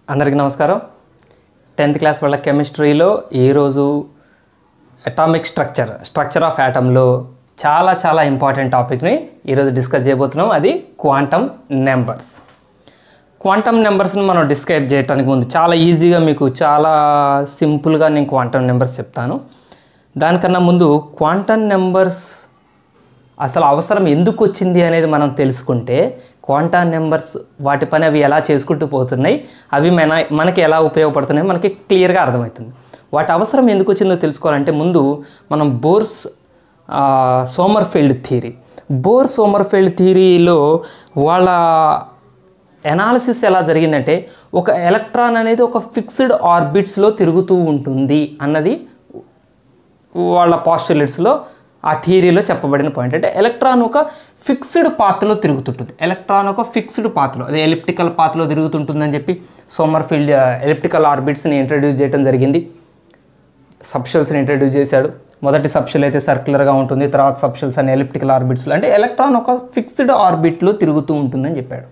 అందరికీ నమస్కారం tenth class వాళ్ళ కెమిస్ట్రీలో ఈరోజు అటామిక్ స్ట్రక్చర్ స్ట్రక్చర్ ఆఫ్ యాటంలో చాలా చాలా ఇంపార్టెంట్ టాపిక్ని ఈరోజు డిస్కస్ చేయబోతున్నాం అది క్వాంటమ్ నెంబర్స్ క్వాంటమ్ నెంబర్స్ని మనం డిస్క్రైబ్ చేయడానికి ముందు చాలా ఈజీగా మీకు చాలా సింపుల్గా నేను క్వాంటమ్ నెంబర్స్ చెప్తాను దానికన్నా ముందు క్వాంటమ్ నెంబర్స్ అసలు అవసరం ఎందుకు వచ్చింది అనేది మనం తెలుసుకుంటే క్వాంటమ్ నెంబర్స్ వాటి పని అవి ఎలా చేసుకుంటూ పోతున్నాయి అవి మన మనకి ఎలా ఉపయోగపడుతున్నాయి మనకి క్లియర్గా అర్థమవుతుంది వాటి అవసరం ఎందుకు వచ్చిందో తెలుసుకోవాలంటే ముందు మనం Bohr's Sommerfeld theory Bohr Sommerfeld థియరీలో వాళ్ళ ఎనాలిసిస్ ఎలా జరిగిందంటే ఒక ఎలక్ట్రాన్ అనేది ఒక ఫిక్స్డ్ ఆర్బిట్స్లో తిరుగుతూ ఉంటుంది అన్నది వాళ్ళ పాస్టులేట్స్లో ఆ థియరీలో చెప్పబడిన పాయింట్ అంటే ఎలక్ట్రాన్ ఒక ఫిక్స్డ్ పాత్లో తిరుగుతుంటుంది ఎలక్ట్రాన్ ఒక ఫిక్స్డ్ పాత్లో అదే ఎలిప్టికల్ పాత్లో తిరుగుతుంటుందని చెప్పి సోమర్ఫీల్డ్ ఎలిప్టికల్ ఆర్బిట్స్ని ఇంట్రడ్యూస్ చేయడం జరిగింది సబ్షెల్స్ని ఇంట్రడ్యూస్ చేశాడు మొదటి సబ్షెల్ అయితే సర్క్యులర్గా ఉంటుంది తర్వాత సబ్షెల్స్ అని ఎలిప్టికల్ ఆర్బిట్స్లో అంటే ఎలక్ట్రాన్ ఒక ఫిక్స్డ్ ఆర్బిట్లో తిరుగుతూ ఉంటుందని చెప్పాడు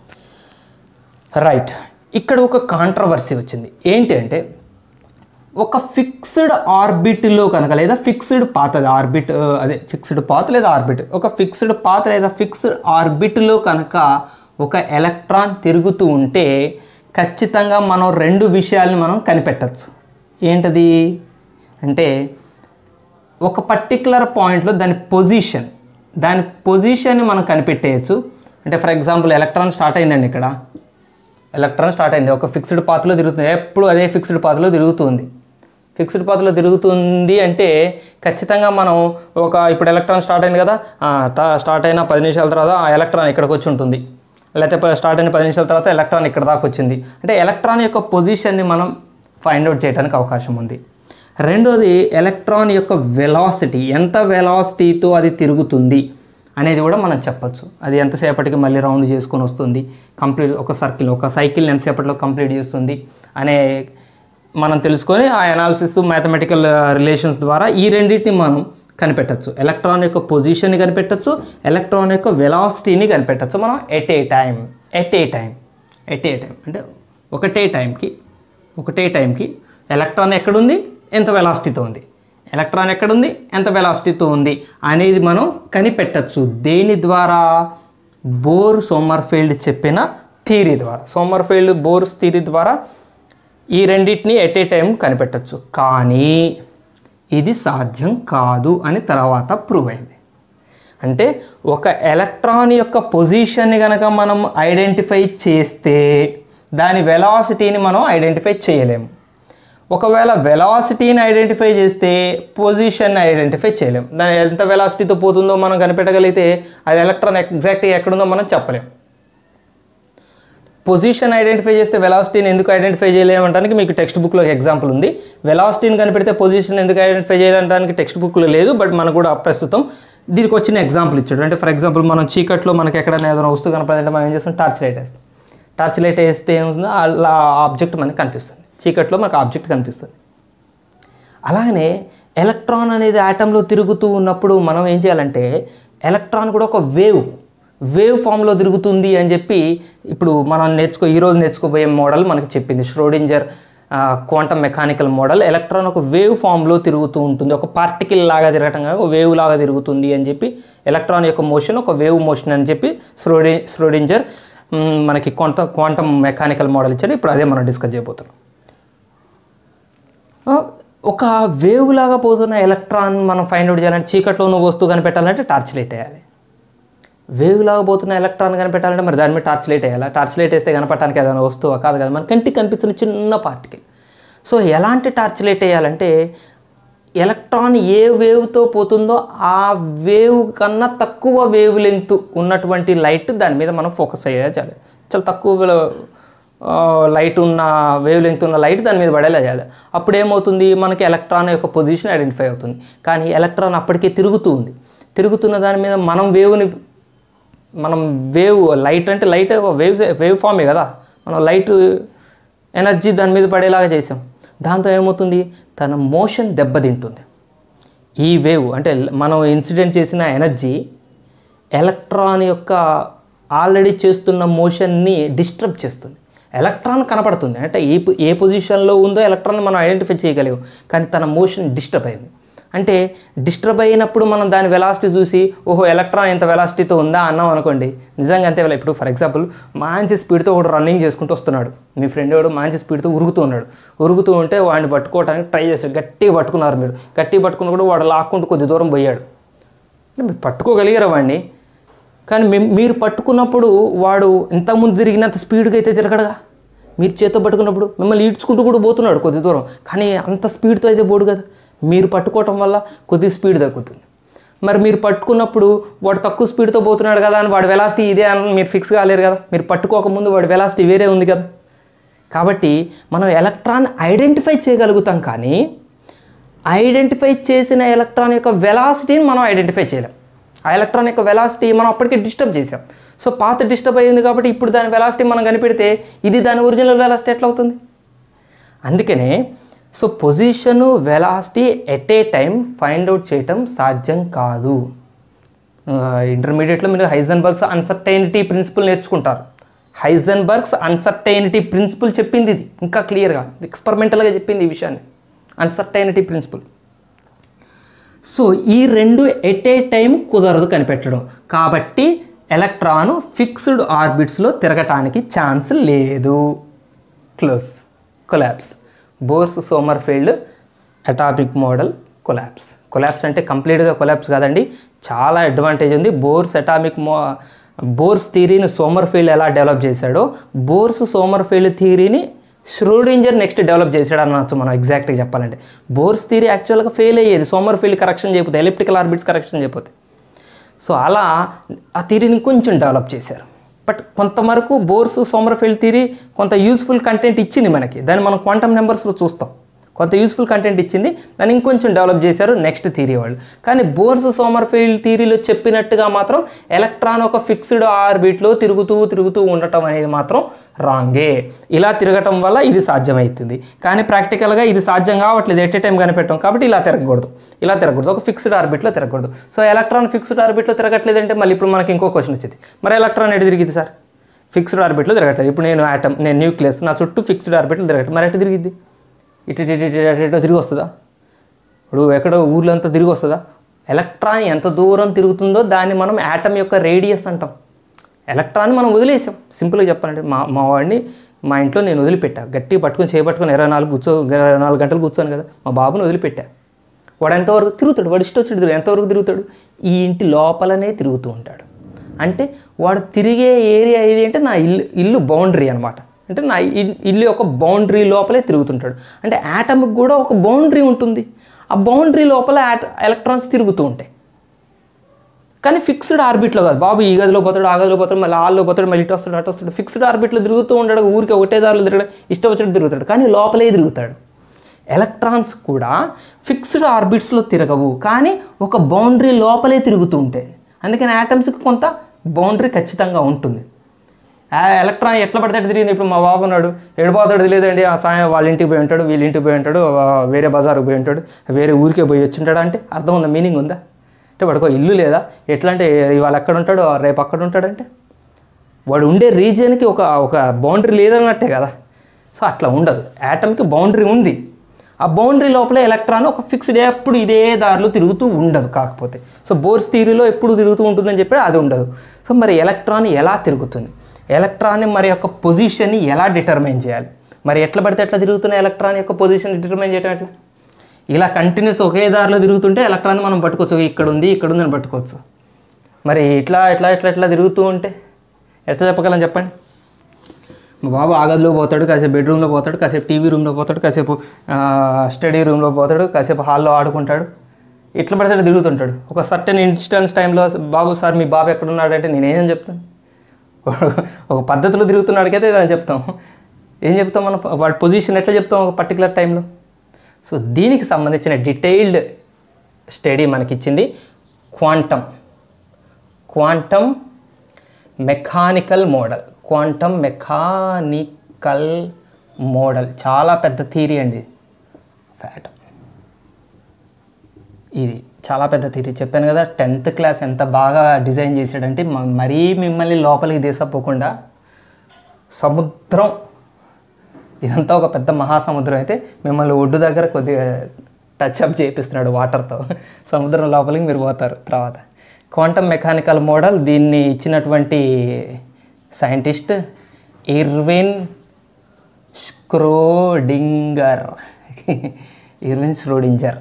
రైట్ ఇక్కడ ఒక కాంట్రవర్సీ వచ్చింది ఏంటి అంటే ఒక ఫిక్స్డ్ ఆర్బిట్లో కనుక లేదా ఫిక్స్డ్ పాత్ అది ఆర్బిట్ అదే ఫిక్స్డ్ పాత్ లేదా ఆర్బిట్ ఒక ఫిక్స్డ్ పాత్ లేదా ఫిక్స్డ్ ఆర్బిట్లో కనుక ఒక ఎలక్ట్రాన్ తిరుగుతూ ఉంటే ఖచ్చితంగా మనం రెండు విషయాల్ని మనం కనిపెట్టచ్చు ఏంటది అంటే ఒక పర్టికులర్ పాయింట్లో దాని పొజిషన్ దాని పొజిషన్ని మనం కనిపెట్టేయచ్చు అంటే ఫర్ ఎగ్జాంపుల్ ఎలక్ట్రాన్ స్టార్ట్ అయిందండి ఇక్కడ ఎలక్ట్రాన్ స్టార్ట్ అయింది ఒక ఫిక్స్డ్ పాత్లో తిరుగుతుంది ఎప్పుడు అదే ఫిక్స్డ్ పాత్లో తిరుగుతుంది ఫిక్స్డ్ పాత్లో తిరుగుతుంది అంటే ఖచ్చితంగా మనం ఒక ఇప్పుడు ఎలక్ట్రాన్ స్టార్ట్ అయింది కదా ఆ, తా- స్టార్ట్ అయిన పది నిమిషాల తర్వాత ఆ ఎలక్ట్రాన్ ఇక్కడికి వచ్చి ఉంటుంది లేకపోతే ప- స్టార్ట్ అయిన పది నిమిషాల తర్వాత ఎలక్ట్రాన్ ఇక్కడ దాకా వచ్చింది అంటే ఎలక్ట్రాన్ యొక్క పొజిషన్ని మనం ఫైండ్ అవుట్ చేయడానికి అవకాశం ఉంది రెండోది ఎలక్ట్రాన్ యొక్క వెలాసిటీ ఎంత వెలాసిటీతో అది తిరుగుతుంది అనేది కూడా మనం చెప్పొచ్చు అది ఎంతసేపటికి మళ్ళీ రౌండ్ చేసుకొని వస్తుంది కంప్లీట్ ఒక సర్కిల్ ఒక సైకిల్ని ఎంతసేపట్లో కంప్లీట్ చేస్తుంది అనే మనం తెలుసుకొని ఆ అనాలిసిస్ మ్యాథమెటికల్ రిలేషన్స్ ద్వారా ఈ రెండింటిని మనం కనిపెట్టచ్చు ఎలక్ట్రాన్ యొక్క పొజిషన్ని కనిపెట్టచ్చు ఎలక్ట్రాన్ యొక్క వెలాసిటీని కనిపెట్టచ్చు మనం at a time at a time at a time అంటే ఒకటే టైంకి ఒకటే టైంకి ఎలక్ట్రాన్ ఎక్కడుంది ఎంత వెలాసిటీతో ఉంది ఎలక్ట్రాన్ ఎక్కడుంది ఎంత వెలాసిటీతో ఉంది అనేది మనం కనిపెట్టచ్చు దేని ద్వారా బోర్ సోమర్ఫీల్డ్ చెప్పిన థియరీ ద్వారా సోమర్ఫీల్డ్ బోర్స్ థియరీ ద్వారా ఈ రెండింటిని ఎట్ ఏ టైం కనిపెట్టచ్చు కానీ ఇది సాధ్యం కాదు అని తర్వాత ప్రూవ్ అయింది అంటే ఒక ఎలక్ట్రాన్ యొక్క పొజిషన్ని కనుక మనం ఐడెంటిఫై చేస్తే దాని వెలాసిటీని మనం ఐడెంటిఫై చేయలేము ఒకవేళ వెలాసిటీని ఐడెంటిఫై చేస్తే పొజిషన్ని ఐడెంటిఫై చేయలేము దాని ఎంత వెలాసిటీతో పోతుందో మనం కనిపెట్టగలిగితే అది ఎలక్ట్రాన్ ఎగ్జాక్ట్గా ఎక్కడుందో మనం చెప్పలేము పొజిషన్ ఐడెంటిఫై చేస్తే వెలాసిటీని ఎందుకు ఐడెంటిఫై చేయలేమంటానికి మీకు టెక్స్ట్ బుక్లో ఎగ్జాంపుల్ ఉంది వెలాసిటీని కనిపెడితే పొజిషన్ ఎందుకు ఐడెంటిఫై చేయడానికి టెక్స్ట్ బుక్లో లేదు బట్ మనకు కూడా ప్రస్తుతం దీనికి వచ్చిన ఎగ్జాంపుల్ ఇచ్చాడు అంటే ఫర్ ఎగ్జాంపుల్ మనం చీకట్లో మనకి ఎక్కడైనా ఏదైనా వస్తువు కనపడంటే మనం ఏం చేస్తాం టార్చ్ లైట్ వేస్తాం టార్చ్ లైట్ వేస్తే ఏమవుతుందో అలా ఆబ్జెక్ట్ మనకి కనిపిస్తుంది చీకట్లో మనకు ఆబ్జెక్ట్ కనిపిస్తుంది అలాగనే ఎలక్ట్రాన్ అనేది ఆటంలో తిరుగుతూ ఉన్నప్పుడు మనం ఏం చేయాలంటే ఎలక్ట్రాన్ కూడా ఒక వేవ్ వేవ్ ఫామ్లో తిరుగుతుంది అని చెప్పి ఇప్పుడు మనం నేర్చుకో ఈరోజు నేర్చుకోబోయే మోడల్ మనకి చెప్పింది Schrodinger quantum mechanical model electron ఒక వేవ్ ఫామ్లో తిరుగుతూ ఉంటుంది ఒక పార్టికల్ లాగా తిరగటం కాదు ఒక వేవ్ లాగా తిరుగుతుంది అని చెప్పి ఎలక్ట్రాన్ యొక్క మోషన్ ఒక వేవ్ మోషన్ అని చెప్పి శ్రోడి శ్రోడింజర్ మ్, మనకి క్వాంట క్వాంటమ్ మెకానికల్ మోడల్ ఇచ్చాడు ఇప్పుడు అదే మనం డిస్కస్ చేయబోతున్నాం ఆ, ఒక వేవ్ లాగా పోతున్న ఎలక్ట్రాన్ మనం ఫైండ్ అవుట్ చేయాలంటే చీకట్లో నువ్వు వస్తువు కనిపెట్టాలంటే టార్చ్ లైట్ వేయాలి వేవ్ లాగా పోతున్న ఎలక్ట్రాన్ కనిపెట్టాలంటే మరి దాని మీద టార్చ్ లైట్ వేయాలి టార్చ్ లైట్ వేస్తే కనపడటానికి ఏదైనా వస్తువు కాదు కదా మన కంటికి కనిపిస్తున్న చిన్న పార్టికల్ సో ఎలాంటి టార్చ్ లైట్ వేయాలంటే ఎలక్ట్రాన్ ఏ వేవ్తో పోతుందో ఆ వేవ్ కన్నా తక్కువ వేవ్ లెంగ్త్ ఉన్నటువంటి లైట్ దాని మీద మనం ఫోకస్ అయ్యేలా చేయాలి చాలా తక్కువ ఆ, లైట్ ఉన్న వేవ్ లెంగ్త్ ఉన్న లైట్ దాని మీద పడేలా చేయాలి అప్పుడు ఏమవుతుంది మనకి ఎలక్ట్రాన్ యొక్క పొజిషన్ ఐడెంటిఫై అవుతుంది కానీ ఎలక్ట్రాన్ అప్పటికే తిరుగుతూ ఉంది తిరుగుతున్న దాని మీద మనం వేవ్ని మనం వేవ్ లైట్ అంటే లైట్ వేవ్ వేవ్ ఫామే కదా మనం లైట్ ఎనర్జీ దాని మీద పడేలాగా చేసాం దాంతో ఏమవుతుంది తన మోషన్ దెబ్బతింటుంది ఈ వేవ్ అంటే మనం ఇన్సిడెంట్ చేసిన ఎనర్జీ ఎలక్ట్రాన్ యొక్క ఆల్రెడీ చేస్తున్న మోషన్ని డిస్టర్బ్ చేస్తుంది ఎలక్ట్రాన్ కనపడుతుంది అంటే ఏ పొ- ఏ పొజిషన్లో ఉందో ఎలక్ట్రాన్ మనం ఐడెంటిఫై చేయగలేము కానీ తన మోషన్ డిస్టర్బ్ అయింది అంటే డిస్టర్బ్ అయినప్పుడు మనం దాని వెలాసిటీ చూసి ఓహో ఎలక్ట్రాన్ ఇంత వెలాసిటీతో ఉందా అన్నాం అనుకోండి నిజంగా అంతే వెళ్ళ ఇప్పుడు ఫర్ ఎగ్జాంపుల్ మంచి స్పీడ్తో ఒకడు రన్నింగ్ చేసుకుంటూ వస్తున్నాడు మీ ఫ్రెండ్ ఎవడు మంచి స్పీడ్తో ఉరుగుతూ ఉన్నాడు ఉరుగుతూ ఉంటే వాడిని పట్టుకోవడానికి ట్రై చేశాడు గట్టిగా పట్టుకున్నారు మీరు గట్టిగా పట్టుకున్న కూడా వాడు లాక్కుంటూ కొద్ది దూరం పోయాడు అంటే మీరు పట్టుకోగలిగారా వాడిని కానీ మీ- మీరు పట్టుకున్నప్పుడు వాడు ఇంతకుముందు తిరిగినంత స్పీడ్గా అయితే తిరగడుగా మీరు చేత్తో పట్టుకున్నప్పుడు మిమ్మల్ని ఈడ్చుకుంటూ కూడా పోతున్నాడు కొద్ది దూరం కానీ అంత స్పీడ్తో అయితే పోడు కదా మీరు పట్టుకోవటం వల్ల కొద్ది స్పీడ్ తగ్గుతుంది మరి మీరు పట్టుకున్నప్పుడు వాడు తక్కువ స్పీడ్తో పోతున్నాడు కదా అని వాడి వెలాసిటీ ఇదే అని మీరు ఫిక్స్ కాలేరు కదా మీరు పట్టుకోకముందు వాడి వెలాసిటీ వేరే ఉంది కదా కాబట్టి మనం ఎలక్ట్రాన్ ఐడెంటిఫై చేయగలుగుతాం కానీ ఐడెంటిఫై చేసిన ఎలక్ట్రాన్ యొక్క వెలాసిటీని మనం ఐడెంటిఫై చేయలేం ఆ ఎలక్ట్రాన్ యొక్క వెలాసిటీ మనం అప్పటికే డిస్టర్బ్ చేసాం సో పాత డిస్టర్బ్ అయ్యింది కాబట్టి ఇప్పుడు దాని వెలాసిటీ మనం కనిపెడితే ఇది దాని ఒరిజినల్ వెలాసిటీ ఎట్లా అవుతుంది అందుకనే so position velocity at a time find out చేయటం సాధ్యం కాదు ఇంటర్మీడియట్లో మీరు హైజన్బర్గ్స్ అన్సర్టైనిటీ ప్రిన్సిపల్ నేర్చుకుంటారు హైజన్బర్గ్స్ అన్సర్టైనిటీ ప్రిన్సిపల్ చెప్పింది ఇది ఇంకా క్లియర్గా ఎక్స్పెరిమెంటల్గా చెప్పింది ఈ విషయాన్ని అన్సర్టైనిటీ ప్రిన్సిపల్ సో ఈ రెండు ఎట్ ఏ టైం కుదరదు కనిపెట్టడం కాబట్టి ఎలక్ట్రాన్ ఫిక్స్డ్ ఆర్బిట్స్లో తిరగటానికి ఛాన్స్ లేదు close collapse Bohr's Sommerfeld atomic model collapse collapse అంటే కంప్లీట్గా కొలాప్స్ కాదండి చాలా అడ్వాంటేజ్ ఉంది బోర్స్ అటామిక్ మో బోర్స్ థియరీని సోమర్ఫీల్డ్ ఎలా డెవలప్ చేశాడో బోర్స్ సోమర్ఫీల్డ్ థియరీని ష్రోడింజర్ నెక్స్ట్ డెవలప్ చేశాడు అనొచ్చు మనం ఎగ్జాక్ట్గా చెప్పాలంటే బోర్స్ థియరీ యాక్చువల్గా ఫెయిల్ అయ్యేది సోమర్ఫీల్డ్ కరెక్షన్ చేయకపోతే ఎలిప్టికల్ ఆర్బిట్స్ కరెక్షన్ చేయకపోతే సో అలా ఆ థియరీని కొంచెం డెవలప్ చేశారు బట్ కొంతవరకు బోర్స్ సోమర్ఫీల్డ్ థియరీ కొంత యూస్ఫుల్ కంటెంట్ ఇచ్చింది మనకి దాన్ని మనం క్వాంటమ్ నెంబర్స్లో చూస్తాం కొంత యూస్ఫుల్ కంటెంట్ ఇచ్చింది దాన్ని ఇంకొంచెం డెవలప్ చేశారు నెక్స్ట్ థియరీ వాళ్ళు కానీ బోర్స్ సోమర్ఫీల్డ్ థియరీలో చెప్పినట్టుగా మాత్రం ఎలక్ట్రాన్ ఒక ఫిక్స్డ్ ఆర్బిట్లో తిరుగుతూ తిరుగుతూ ఉండటం అనేది మాత్రం రాంగే ఇలా తిరగటం వల్ల ఇది సాధ్యమవుతుంది కానీ ప్రాక్టికల్గా ఇది సాధ్యం కావట్లేదు ఎట్ ఏ టైం కనిపెట్టడం కాబట్టి ఇలా తిరగకూడదు ఇలా తిరగకూడదు ఒక ఫిక్స్డ్ ఆర్బిట్లో తిరగకూడదు సో ఎలక్ట్రాన్ ఫిక్స్డ్ ఆర్బిట్లో తిరగట్లేదంటే మళ్ళీ ఇప్పుడు మనకి ఇంకో క్వశ్చన్ వచ్చింది మరి ఎలక్ట్రాన్ ఎటు తిరిగింది సార్ ఫిక్స్డ్ ఆర్బిట్లో తిరగట్లేదు ఇప్పుడు నేను ఆటమ్ నేను న్యూక్లియస్ నా చుట్టూ ఫిక్స్డ్ ఆర్బిట్లో తిరగట్లేదు మరి ఎటు తిరిగిద్ది ఇటు ఇటు ఇటు ఇటు ఇటు తిరిగి వస్తుందా ఇప్పుడు ఎక్కడో ఊర్లో అంతా తిరిగి వస్తుందా ఎలక్ట్రాన్ ఎంత దూరం తిరుగుతుందో దాన్ని మనం యాటమ్ యొక్క రేడియస్ అంటాం ఎలక్ట్రాన్ మనం వదిలేసాం సింపుల్గా చెప్పాలంటే మా మా వాడిని మా ఇంట్లో నేను వదిలిపెట్టా గట్టిగా పట్టుకొని చేపట్టుకొని ఇరవై నాలుగు కూర్చో ఇరవై నాలుగు గంటలు కూర్చోను కదా మా బాబుని వదిలిపెట్టా వాడు ఎంతవరకు తిరుగుతాడు వాడు ఇష్టం వచ్చి తిరుగు ఎంతవరకు తిరుగుతాడు ఈ ఇంటి లోపలనే తిరుగుతూ ఉంటాడు అంటే వాడు తిరిగే ఏరియా ఏది అంటే నా ఇల్లు ఇల్లు బౌండరీ అనమాట అంటే నా ఇల్- ఇల్లు యొక్క బౌండరీ లోపలే తిరుగుతుంటాడు అంటే యాటమ్కి కూడా ఒక బౌండరీ ఉంటుంది ఆ బౌండరీ లోపల యాట ఎలక్ట్రాన్స్ తిరుగుతూ ఉంటాయి కానీ ఫిక్స్డ్ ఆర్బిట్లో కాదు బాబు ఈ గదిలో పోతాడు ఆ గదిలో పోతాడు మళ్ళీ ఆల్లో పోతాడు మళ్ళీ ఇటు వస్తాడు అటు వస్తాడు ఫిక్స్డ్ ఆర్బిట్లో తిరుగుతూ ఉంటాడు ఊరికి ఒకటే దారిలో తిరగడం ఇష్టం వచ్చినట్టు తిరుగుతాడు కానీ లోపలే తిరుగుతాడు ఎలక్ట్రాన్స్ కూడా ఫిక్స్డ్ ఆర్బిట్స్లో తిరగవు కానీ ఒక బౌండరీ లోపలే తిరుగుతూ ఉంటాయి అందుకని యాటమ్స్కి కొంత బౌండరీ ఖచ్చితంగా ఉంటుంది ఆ ఎలక్ట్రాన్ ఎట్లా పడితే అట్లా తిరిగింది ఇప్పుడు మా బాబు ఉన్నాడు ఎడిపోతాడు తెలియదండి ఆ సాయం వాళ్ళ ఇంటికి పోయి ఉంటాడు వీళ్ళ ఇంటికి పోయి ఉంటాడు ఆ వేరే బజారుకు పోయి ఉంటాడు వేరే ఊరికే పోయి వచ్చి ఉంటాడు అంటే అర్థం ఉందా మీనింగ్ ఉందా అంటే వాడికి ఒక ఇల్లు లేదా ఎట్లా అంటే ఇవాళ ఎక్కడ ఉంటాడు రేపు అక్కడ ఉంటాడంటే వాడు ఉండే రీజియన్కి ఒక ఒక బౌండరీ లేదన్నట్టే కదా సో అట్లా ఉండదు యాటమ్కి బౌండరీ ఉంది ఆ బౌండరీ లోపల ఎలక్ట్రాన్ ఒక ఫిక్స్డ్ ఎప్పుడు ఇదే దారిలో తిరుగుతూ ఉండదు కాకపోతే సో బోర్స్ థియరీలో ఎప్పుడు తిరుగుతూ ఉంటుందని చెప్పి అది ఉండదు సో మరి ఎలక్ట్రాన్ ఎలా తిరుగుతుంది ఎలక్ట్రాన్ మరి యొక్క పొజిషన్ని ఎలా డిటర్మైన్ చేయాలి మరి ఎట్లా పడితే ఎట్లా తిరుగుతున్న ఎలక్ట్రాన్ యొక్క పొజిషన్ డిటర్మైన్ చేయడం ఎట్లా ఇలా కంటిన్యూస్ ఒకే దారిలో తిరుగుతుంటే ఎలక్ట్రాన్ మనం పట్టుకోవచ్చు ఇక్కడ ఉంది ఇక్కడ ఉంది అని పట్టుకోవచ్చు మరి ఇట్లా ఇట్లా ఇట్లా ఇట్లా తిరుగుతూ ఉంటే ఎట్లా చెప్పగలం చెప్పండి మా బాబు ఆ గదిలో పోతాడు కాసేపు బెడ్రూమ్లో పోతాడు కాసేపు టీవీ రూమ్లో పోతాడు కాసేపు ఆ, స్టడీ రూమ్లో పోతాడు కాసేపు హాల్లో ఆడుకుంటాడు ఇట్లా పడితే అట్లా తిరుగుతుంటాడు ఒక సర్టెన్ ఇన్స్టెన్స్ టైంలో బాబు సార్ మీ బాబు ఎక్కడ ఉన్నాడు అంటే నేనేం చెప్తాను ఒక పద్ధతిలో తిరుగుతున్నాడికైతే ఏదైనా చెప్తాం ఏం చెప్తాం మనం వాడి పొజిషన్ ఎట్లా చెప్తాం ఒక పర్టికులర్ టైంలో సో దీనికి సంబంధించిన డీటెయిల్డ్ స్టడీ మనకిచ్చింది quantum quantum mechanical model quantum mechanical model చాలా పెద్ద థీరీ అండి ఫ్యాట్ ఇది చాలా పెద్ద థీరీ చెప్పాను కదా టెన్త్ క్లాస్ ఎంత బాగా డిజైన్ చేశాడంటే మ- మరీ మిమ్మల్ని లోపలికి తీసపోకుండా సముద్రం ఇదంతా ఒక పెద్ద మహాసముద్రం అయితే మిమ్మల్ని ఒడ్డు దగ్గర కొద్దిగా టచ్ అప్ చేపిస్తున్నాడు వాటర్తో సముద్రం లోపలికి మీరు పోతారు తర్వాత క్వాంటమ్ మెకానికల్ మోడల్ దీన్ని ఇచ్చినటువంటి scientist Erwin Schrodinger Erwin Schrodinger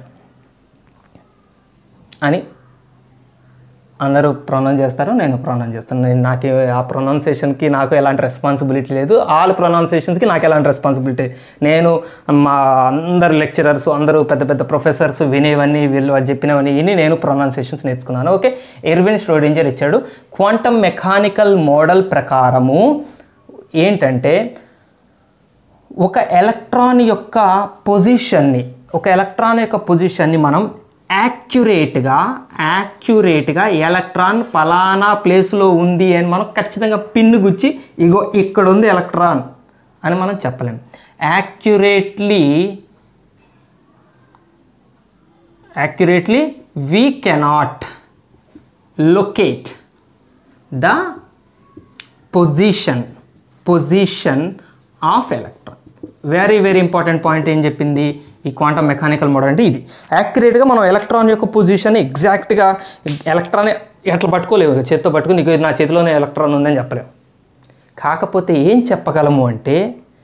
అని అందరూ ప్రొనౌన్స్ చేస్తారు నేను ప్రొనౌన్స్ చేస్తాను నేను నాకు ఆ ప్రొనౌన్సియేషన్కి నాకు ఎలాంటి రెస్పాన్సిబిలిటీ లేదు ఆల్ ప్రొనౌన్సియేషన్స్కి నాకు ఎలాంటి రెస్పాన్సిబిలిటీ నేను మా అందరు లెక్చరర్స్ అందరూ పెద్ద పెద్ద ప్రొఫెసర్స్ వినేవన్నీ వీళ్ళు వాళ్ళు చెప్పినవన్నీ విని నేను ప్రొనౌన్సియేషన్స్ నేర్చుకున్నాను ఓకే ఎర్విన్ స్ట్రోడింజర్ ఇచ్చాడు క్వాంటమ్ మెకానికల్ మోడల్ ప్రకారము ఏంటంటే ఒక ఎలక్ట్రాన్ యొక్క పొజిషన్ని ఒక ఎలక్ట్రాన్ యొక్క పొజిషన్ని మనం యాక్యురేట్గా యాక్యురేట్గా ఎలక్ట్రాన్ పలానా ప్లేస్లో ఉంది అని మనం ఖచ్చితంగా పిన్ను గుచ్చి ఇగో ఇక్కడ ఉంది ఎలక్ట్రాన్ అని మనం చెప్పలేం accurately accurately we cannot locate the position position of electron very very important point ఏం చెప్పింది ఈ క్వాంటమ్ మెకానికల్ మోడల్ అంటే ఇది యాక్యురేట్గా మనం ఎలక్ట్రాన్ యొక్క పొజిషన్ ఎగ్జాక్ట్గా ఎలక్ట్రాన్ ఎట్లా పట్టుకోలేము ఇక చేత్తో పట్టుకుని నీకు నా చేతిలోనే ఎలక్ట్రాన్ ఉందని చెప్పలేము కాకపోతే ఏం చెప్పగలము అంటే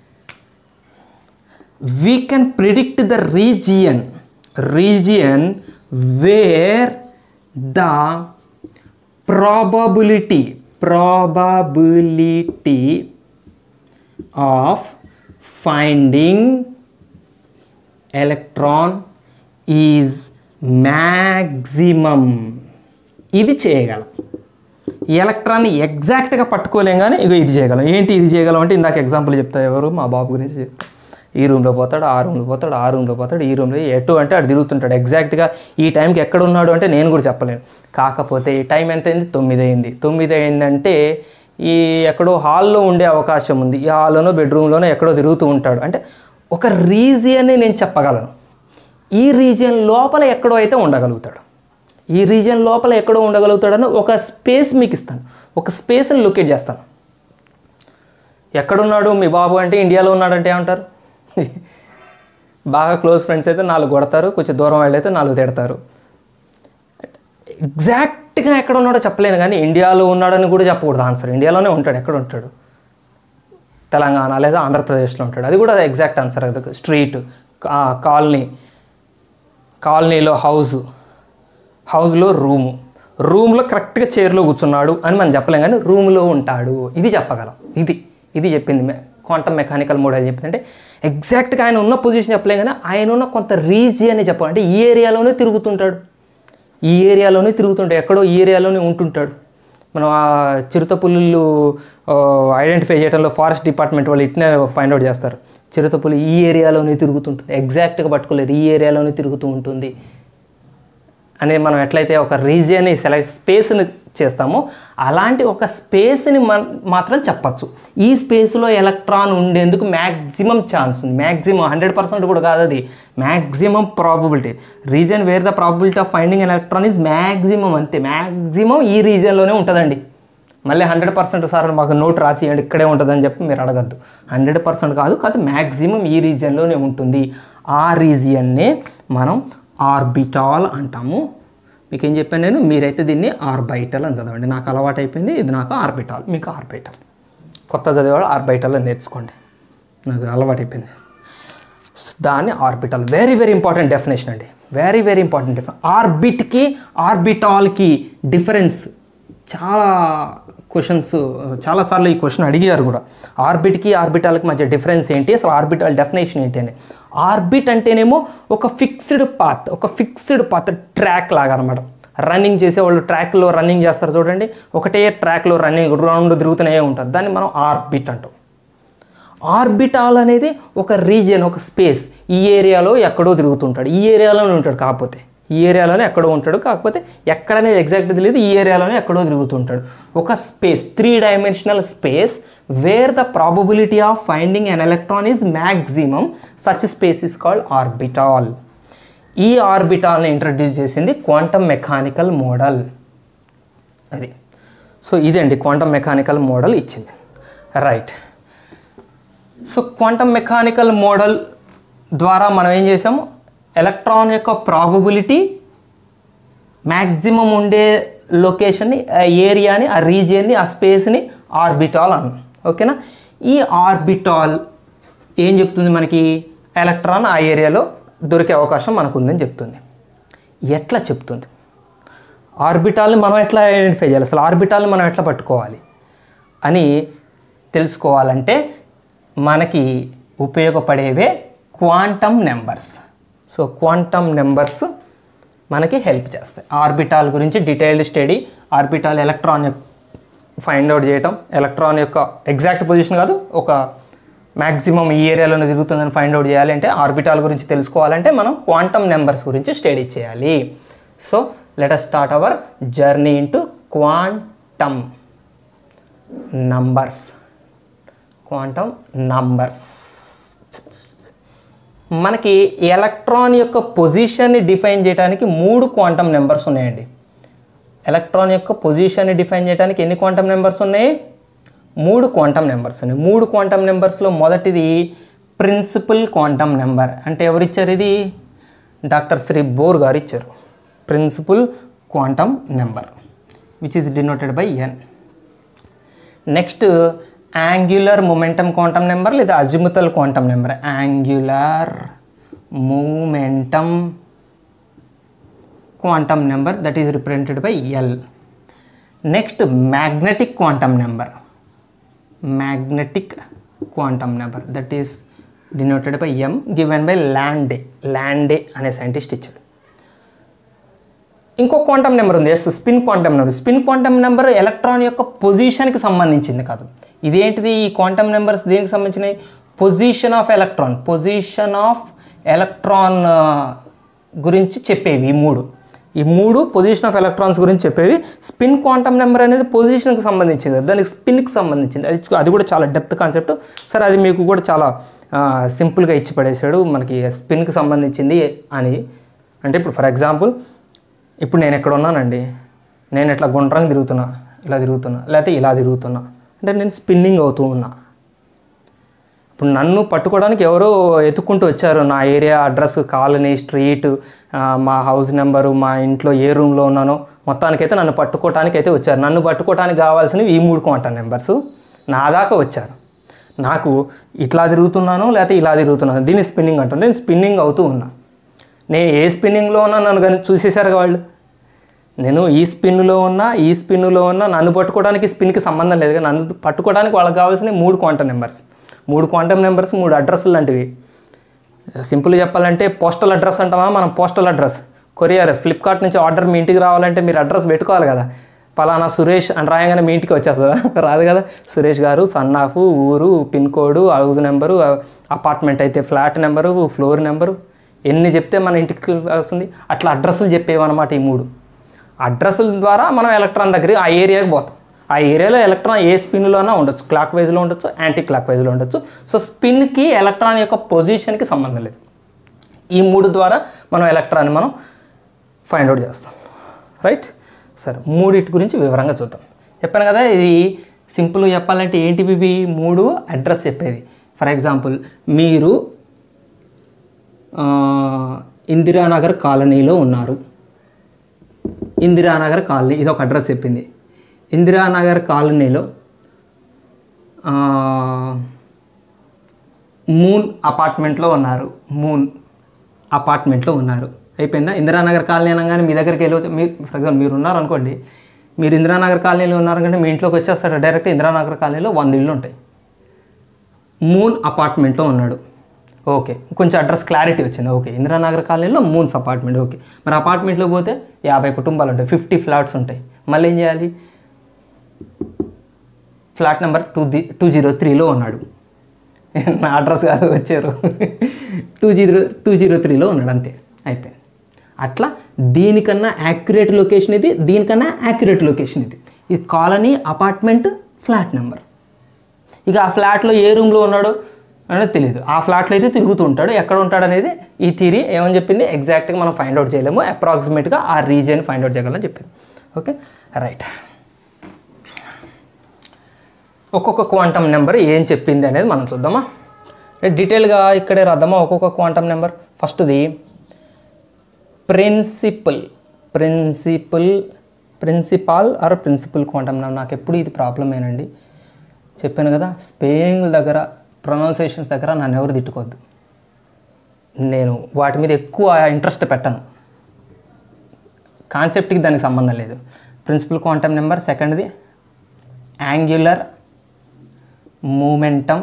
we can predict the region region where the probability probability of finding electron is maximum ఇది చేయగలం ఈ ఎలక్ట్రాన్ని ఎగ్జాక్ట్గా పట్టుకోలేం కానీ ఇగో ఇది చేయగలం ఏంటి ఇది చేయగలం అంటే ఇందాక ఎగ్జాంపుల్ చెప్తా ఎవరు మా బాబు గురించి చెప్తా. ఈ రూమ్లో పోతాడు ఆ రూమ్లో పోతాడు ఆ రూమ్లో పోతాడు ఈ రూమ్లో ఎటు అంటే అటు తిరుగుతుంటాడు ఎగ్జాక్ట్గా ఈ టైంకి ఎక్కడ ఉన్నాడు అంటే నేను కూడా చెప్పలేను కాకపోతే ఈ టైం ఎంత అయింది తొమ్మిది అయింది తొమ్మిది అయిందంటే ఈ ఎక్కడో హాల్లో ఉండే అవకాశం ఉంది ఈ హాల్లోనో బెడ్రూమ్లోనో ఎక్కడో తిరుగుతూ ఉంటాడు అంటే ఒక రీజియన్ని నేను చెప్పగలను ఈ రీజియన్ లోపల ఎక్కడో అయితే ఉండగలుగుతాడు ఈ రీజియన్ లోపల ఎక్కడో ఉండగలుగుతాడని ఒక స్పేస్ మీకు ఇస్తాను ఒక స్పేస్ని లొకేట్ చేస్తాను ఎక్కడున్నాడు మీ బాబు అంటే ఇండియాలో ఉన్నాడంటే ఏమంటారు బాగా క్లోజ్ ఫ్రెండ్స్ అయితే నాలుగు కొడతారు కొంచెం దూరం వాళ్ళు అయితే నాలుగు తిడతారు ఎగ్జాక్ట్గా ఎక్కడ ఉన్నాడో చెప్పలేను కానీ ఇండియాలో ఉన్నాడని కూడా చెప్పకూడదు ఆన్సర్ ఇండియాలోనే ఉంటాడు ఎక్కడ ఉంటాడు తెలంగాణ లేదా ఆంధ్రప్రదేశ్లో ఉంటాడు అది కూడా ఎగ్జాక్ట్ ఆన్సర్ అది స్ట్రీట్ కాలనీ కాలనీలో హౌస్ హౌస్లో రూము రూమ్లో కరెక్ట్గా చైర్లో కూర్చున్నాడు అని మనం చెప్పలేం కానీ రూమ్లో ఉంటాడు ఇది చెప్పగలం ఇది ఇది చెప్పింది మే క్వాంటమ్ మెకానికల్ మోడల్ చెప్పింది అంటే ఎగ్జాక్ట్గా ఆయన ఉన్న పొజిషన్ చెప్పలేం కానీ ఆయన ఉన్న కొంత రీజియన్ చెప్పాలి అంటే ఈ ఏరియాలోనే తిరుగుతుంటాడు ఈ ఏరియాలోనే తిరుగుతుంటాడు ఎక్కడో ఈ ఏరియాలోనే ఉంటుంటాడు మనం ఆ చిరుత పులులు ఐడెంటిఫై చేయడంలో ఫారెస్ట్ డిపార్ట్మెంట్ వాళ్ళు ఇట్నే ఫైండ్ అవుట్ చేస్తారు చిరుత పులి ఈ ఏరియాలోనే తిరుగుతుంటుంది ఎగ్జాక్ట్గా పట్టుకోలేరు ఈ ఏరియాలోనే తిరుగుతూ ఉంటుంది అనేది మనం ఎట్లయితే ఒక రీజియన్ని సెలెక్ట్ స్పేస్ని చేస్తామో అలాంటి ఒక స్పేస్ని మన మాత్రం చెప్పచ్చు ఈ స్పేస్లో ఎలక్ట్రాన్ ఉండేందుకు మ్యాక్సిమం ఛాన్స్ ఉంది మ్యాక్సిమం హండ్రెడ్ పర్సెంట్ కూడా కాదు అది maximum probability region where the probability of finding electron is maximum అంతే మ్యాక్సిమం ఈ రీజియన్లోనే ఉంటుందండి మళ్ళీ హండ్రెడ్ పర్సెంట్ సార్ మాకు నోట్ రాసి ఇవ్వండి ఇక్కడే ఉంటుందని చెప్పి మీరు అడగద్దు హండ్రెడ్ పర్సెంట్ కాదు కాదు మ్యాక్సిమం ఈ రీజియన్లోనే ఉంటుంది ఆ రీజియన్నే మనం ఆర్బిటాల్ అంటాము మీకు ఏం చెప్పాను నేను మీరైతే దీన్ని ఆర్బైటల్ అని చదవండి నాకు అలవాటు అయిపోయింది ఇది నాకు ఆర్బిటాల్ మీకు ఆర్బైటల్ కొత్త చదివేవాడు ఆర్బైటల్ అని నేర్చుకోండి నాకు అలవాటు అయిపోయింది దాన్ని orbital very very important definition అండి వెరీ వెరీ ఇంపార్టెంట్ డెఫినేషన్ ఆర్బిట్కి ఆర్బిటాల్కి డిఫరెన్స్ చాలా క్వశ్చన్స్ చాలాసార్లు ఈ క్వశ్చన్ అడిగారు కూడా ఆర్బిట్కి ఆర్బిటాల్కి మధ్య డిఫరెన్స్ ఏంటి అసలు ఆర్బిటాల్ డెఫినేషన్ ఏంటి అని ఆర్బిట్ అంటేనేమో ఒక ఫిక్స్డ్ పాత్ ఒక ఫిక్స్డ్ పాత్ ట్రాక్ లాగా అనమాట రన్నింగ్ చేసే వాళ్ళు ట్రాక్లో రన్నింగ్ చేస్తారు చూడండి ఒకటే ట్రాక్లో రన్నింగ్ రౌండ్ తిరుగుతూనే ఉంటారు దాన్ని మనం ఆర్బిట్ అంటాం ఆర్బిటాల్ అనేది ఒక రీజియన్ ఒక స్పేస్ ఈ ఏరియాలో ఎక్కడో తిరుగుతుంటాడు ఈ ఏరియాలోనే ఉంటాడు కాకపోతే ఈ ఏరియాలోనే ఎక్కడో ఉంటాడు కాకపోతే ఎక్కడనేది ఎగ్జాక్ట్ తెలియదు ఈ ఏరియాలోనే ఎక్కడో తిరుగుతుంటాడు ఒక space three dimensional space where the probability of finding an electron is maximum such space is called orbital ఈ ఆర్బిటాల్ని ఇంట్రడ్యూస్ చేసింది క్వాంటమ్ మెకానికల్ మోడల్ అది సో ఇదండి క్వాంటమ్ మెకానికల్ మోడల్ ఇచ్చింది right so quantum mechanical model ద్వారా మనం ఏం చేసాము ఎలక్ట్రాన్ యొక్క ప్రాబబిలిటీ మ్యాక్సిమం ఉండే లొకేషన్ని ఆ ఏరియాని ఆ రీజియన్ని ఆ స్పేస్ని ఆర్బిటాల్ అన్నాం ఓకేనా ఈ ఆర్బిటాల్ ఏం చెప్తుంది మనకి ఎలక్ట్రాన్ ఆ ఏరియాలో దొరికే అవకాశం మనకు ఉందని చెప్తుంది ఎట్లా చెప్తుంది ఆర్బిటాల్ని మనం ఎట్లా ఐడెంటిఫై చేయాలి అసలు ఆర్బిటాల్ని మనం ఎట్లా పట్టుకోవాలి అని తెలుసుకోవాలంటే మనకి ఉపయోగపడేవే quantum numbers so quantum numbers మనకి హెల్ప్ చేస్తాయి ఆర్బిటాల్ గురించి detailed study orbital electron find out చేయటం ఎలక్ట్రాన్ యొక్క ఎగ్జాక్ట్ పొజిషన్ కాదు ఒక మ్యాక్సిమం ఈ ఏరియాలోనే తిరుగుతుందని ఫైండ్ అవుట్ చేయాలి అంటే ఆర్బిటాల్ గురించి తెలుసుకోవాలంటే మనం క్వాంటమ్ నెంబర్స్ గురించి స్టడీ చేయాలి so let us start our journey into quantum numbers quantum numbers మనకి ఎలక్ట్రాన్ యొక్క పొజిషన్ని డిఫైన్ చేయడానికి మూడు క్వాంటమ్ నెంబర్స్ ఉన్నాయండి ఎలక్ట్రాన్ యొక్క పొజిషన్ని డిఫైన్ చేయడానికి ఎన్ని క్వాంటమ్ నెంబర్స్ ఉన్నాయి మూడు క్వాంటమ్ నెంబర్స్ ఉన్నాయి మూడు క్వాంటమ్ నెంబర్స్లో మొదటిది ప్రిన్సిపల్ క్వాంటమ్ నెంబర్ అంటే ఎవరు ఇచ్చారు ఇది డాక్టర్ శ్రీ బోర్ గారు ఇచ్చారు principal quantum number which is denoted by N next angular momentum quantum number లేదా azimuthal quantum number angular momentum quantum number that is represented by L next magnetic quantum number magnetic quantum number that is denoted by M given by Lande Lande అనే scientist ఇచ్చాడు ఇంకో quantum number ఉంది S spin quantum number spin quantum number electron యొక్క పొజిషన్కి సంబంధించింది కాదు ఇదేంటిది ఈ క్వాంటమ్ నెంబర్స్ దేనికి సంబంధించినవి position of electron position of electron గురించి చెప్పేవి ఈ మూడు ఈ మూడు పొజిషన్ ఆఫ్ ఎలక్ట్రాన్స్ గురించి చెప్పేవి స్పిన్ క్వాంటమ్ నెంబర్ అనేది పొజిషన్కి సంబంధించింది దానికి స్పిన్కి సంబంధించింది అది అది కూడా చాలా డెప్త్ కాన్సెప్ట్ సరే అది మీకు కూడా చాలా సింపుల్గా ఇచ్చి పడేశాడు మనకి స్పిన్కి సంబంధించింది అని అంటే ఇప్పుడు ఫర్ ఎగ్జాంపుల్ ఇప్పుడు నేను ఎక్కడ ఉన్నానండి నేను ఇట్లా గుండ్రంగా తిరుగుతున్నా ఇలా తిరుగుతున్నా లేకపోతే ఇలా తిరుగుతున్నా అంటే నేను స్పిన్నింగ్ అవుతూ ఉన్నా ఇప్పుడు నన్ను పట్టుకోవడానికి ఎవరో ఎత్తుక్కుంటూ వచ్చారు నా ఏరియా అడ్రస్ కాలనీ స్ట్రీట్ ఆ, మా హౌస్ నెంబరు మా ఇంట్లో ఏ రూమ్లో ఉన్నానో మొత్తానికైతే నన్ను పట్టుకోవటానికి అయితే వచ్చారు నన్ను పట్టుకోవటానికి కావాల్సినవి ఈ మూడు క్వాంటమ్ నెంబర్స్ నా దాకా వచ్చారు నాకు ఇట్లా తిరుగుతున్నాను లేకపోతే ఇలా తిరుగుతున్నాను దీన్ని స్పిన్నింగ్ అంటాను నేను స్పిన్నింగ్ అవుతూ ఉన్నా నేను ఏ స్పిన్నింగ్లో ఉన్నా నన్ను కానీ చూసేశారు వాళ్ళు నేను ఈ స్పిన్లో ఉన్నా ఈ స్పిన్లో ఉన్నా నన్ను పట్టుకోవడానికి స్పిన్కి సంబంధం లేదు కానీ నన్ను పట్టుకోవడానికి వాళ్ళకి కావాల్సిన మూడు క్వాంటమ్ నెంబర్స్ మూడు క్వాంటమ్ నెంబర్స్ మూడు అడ్రస్లు లాంటివి సింపుల్గా చెప్పాలంటే పోస్టల్ అడ్రస్ అంటామా మనం పోస్టల్ అడ్రస్ కొరియర్ ఫ్లిప్కార్ట్ నుంచి ఆర్డర్ మీ ఇంటికి రావాలంటే మీరు అడ్రస్ పెట్టుకోవాలి కదా పలానా సురేష్ అని రాయగానే మీ ఇంటికి వచ్చేస్తుందా రాదు కదా సురేష్ గారు సన్ ఆఫ్ ఊరు pin code house number apartment అయితే ఫ్లాట్ నెంబరు ఫ్లోర్ నెంబరు ఎన్ని చెప్తే మన ఇంటికి వస్తుంది అట్లా అడ్రస్లు చెప్పేవన్నమాట ఈ మూడు అడ్రస్ల ద్వారా మనం ఎలక్ట్రాన్ దగ్గర ఆ ఏరియాకి పోతాం ఆ ఏరియాలో ఎలక్ట్రాన్ ఏ స్పిన్లోనా ఉండొచ్చు క్లాక్ వైజ్లో ఉండొచ్చు యాంటీ క్లాక్ వైజ్లో ఉండొచ్చు సో స్పిన్కి ఎలక్ట్రాన్ యొక్క పొజిషన్కి సంబంధం లేదు ఈ మూడు ద్వారా మనం ఎలక్ట్రాన్ని మనం ఫైండ్ అవుట్ చేస్తాం రైట్ సరే మూడిటి గురించి వివరంగా చూద్దాం చెప్పాను కదా ఇది సింపుల్గా చెప్పాలంటే ఏంటివి ఇవి మూడు అడ్రస్ చెప్పేది ఫర్ ఎగ్జాంపుల్ మీరు ఆ, ఇందిరానగర్ కాలనీలో ఉన్నారు ఇందిరానగర్ కాలనీ ఇది ఒక అడ్రస్ చెప్పింది ఇందిరానగర్ కాలనీలో ఆ, మూన్ అపార్ట్మెంట్లో ఉన్నారు మూన్ అపార్ట్మెంట్లో ఉన్నారు అయిపోయిందా ఇందిరానగర్ కాలనీ అనగానే మీ దగ్గరికి వెళ్ళి మీరు ఫర్ ఎగ్జాంపుల్ మీరు ఉన్నారు అనుకోండి మీరు ఇందిరానగర్ కాలనీలో ఉన్నారంటే మీ ఇంట్లోకి వచ్చేస్తారు డైరెక్ట్ ఇందిరానగర్ కాలనీలో వంద ఇళ్ళు ఉంటాయి మూన్ అపార్ట్మెంట్లో ఉన్నాడు ఓకే కొంచెం అడ్రస్ క్లారిటీ వచ్చింది ఓకే ఇందిరానగర్ కాలనీలో మూన్స్ అపార్ట్మెంట్ ఓకే మరి అపార్ట్మెంట్లో పోతే యాభై కుటుంబాలు ఉంటాయి ఫిఫ్టీ ఫ్లాట్స్ ఉంటాయి మళ్ళీ ఏం చేయాలి flat number two D two zero త్రీలో ఉన్నాడు నా అడ్రస్ కాదు వచ్చారు టూ జీరో టూ జీరో త్రీలో ఉన్నాడు అంతే అయిపోయింది అట్లా దీనికన్నా యాక్యురేట్ లొకేషన్ ఇది దీనికన్నా యాక్యురేట్ లొకేషన్ ఇది ఇది కాలనీ అపార్ట్మెంట్ ఫ్లాట్ నెంబర్ ఇక ఆ ఫ్లాట్లో ఏ రూమ్లో ఉన్నాడో అనేది తెలియదు ఆ ఫ్లాట్లో అయితే తిరుగుతూ ఉంటాడు ఎక్కడ ఉంటాడు అనేది ఈ థీరీ ఏమని చెప్పింది ఎగ్జాక్ట్గా మనం ఫైండ్ అవుట్ చేయలేము అప్రాక్సిమేట్గా ఆ రీజియన్ ఫైండ్ అవుట్ చేయగలని చెప్పింది ఓకే రైట్ ఒక్కొక్క క్వాంటమ్ నెంబర్ ఏం చెప్పింది అనేది మనం చూద్దామా డీటెయిల్గా ఇక్కడే రాద్దామా ఒక్కొక్క క్వాంటమ్ నెంబర్ ఫస్ట్ది principal principal principal or principal quantum number నాకు ఎప్పుడు ఇది ప్రాబ్లమేనండి చెప్పాను కదా స్పెల్లింగ్ దగ్గర ప్రొనౌన్సియేషన్స్ దగ్గర నన్ను ఎవరు తిట్టుకోవద్దు నేను వాటి మీద ఎక్కువ ఇంట్రెస్ట్ పెట్టను కాన్సెప్ట్కి దానికి సంబంధం లేదు ప్రిన్సిపల్ క్వాంటమ్ నెంబర్ సెకండ్ది angular momentum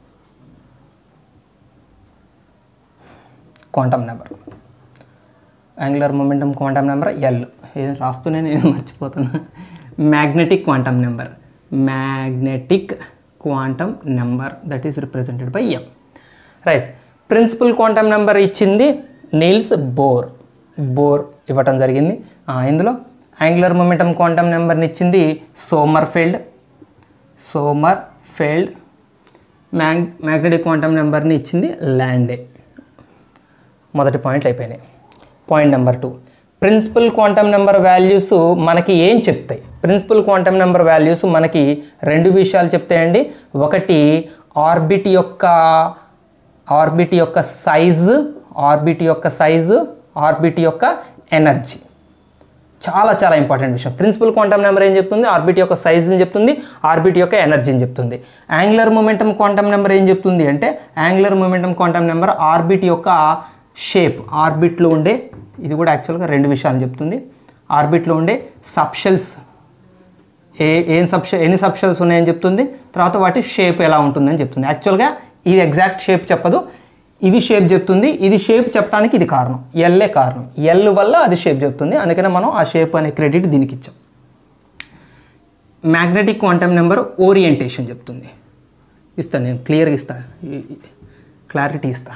quantum number angular momentum quantum number L ఏదో రాస్తూనే నేను మర్చిపోతున్నా magnetic quantum number magnetic quantum number that is represented by M రైస్ ప్రిన్సిపల్ క్వాంటమ్ నెంబర్ ఇచ్చింది నీల్స్ బోర్ బోర్ ఇవ్వటం జరిగింది ఆ, ఇందులో యాంగులర్ మొమెంటమ్ క్వాంటమ్ నెంబర్ని ఇచ్చింది సోమర్ ఫీల్డ్ సోమర్ ఫీల్డ్ మ్యాగ్ మ్యాగ్నెటిక్ క్వాంటమ్ నెంబర్ని ఇచ్చింది ల్యాండే మొదటి పాయింట్లు అయిపోయినాయి point number two principal quantum number values మనకి ఏం చెప్తాయి ప్రిన్సిపల్ క్వాంటమ్ నెంబర్ వాల్యూస్ మనకి రెండు విషయాలు చెప్తాయండి ఒకటి ఆర్బిట్ యొక్క ఆర్బిట్ యొక్క సైజు ఆర్బిట్ యొక్క సైజు ఆర్బిట్ యొక్క ఎనర్జీ చాలా చాలా ఇంపార్టెంట్ విషయం ప్రిన్సిపల్ క్వాంటమ్ నెంబర్ ఏం చెప్తుంది ఆర్బిట్ యొక్క సైజుని చెప్తుంది ఆర్బిట్ యొక్క ఎనర్జీని చెప్తుంది యాంగులర్ మొమెంటమ్ క్వాంటమ్ నెంబర్ ఏం చెప్తుంది అంటే angular momentum quantum number orbit యొక్క షేప్ ఆర్బిట్లో ఉండే ఇది కూడా యాక్చువల్గా రెండు విషయాలు చెప్తుంది ఆర్బిట్లో ఉండే సబ్షెల్స్ ఏ ఏం సబ్షెల్ ఎన్ని సబ్షెల్స్ ఉన్నాయని చెప్తుంది తర్వాత వాటి షేప్ ఎలా ఉంటుందని చెప్తుంది యాక్చువల్గా ఇది ఎగ్జాక్ట్ షేప్ చెప్పదు ఇది షేప్ చెప్తుంది ఇది షేప్ చెప్పడానికి ఇది కారణం ఎల్లే కారణం ఎల్ వల్ల అది షేప్ చెప్తుంది అందుకనే మనం ఆ షేప్ అనే క్రెడిట్ దీనికి ఇచ్చాం మ్యాగ్నెటిక్ క్వాంటమ్ నెంబర్ ఓరియంటేషన్ చెప్తుంది ఇస్తాను నేను క్లియర్గా ఇస్తా క్లారిటీ ఇస్తా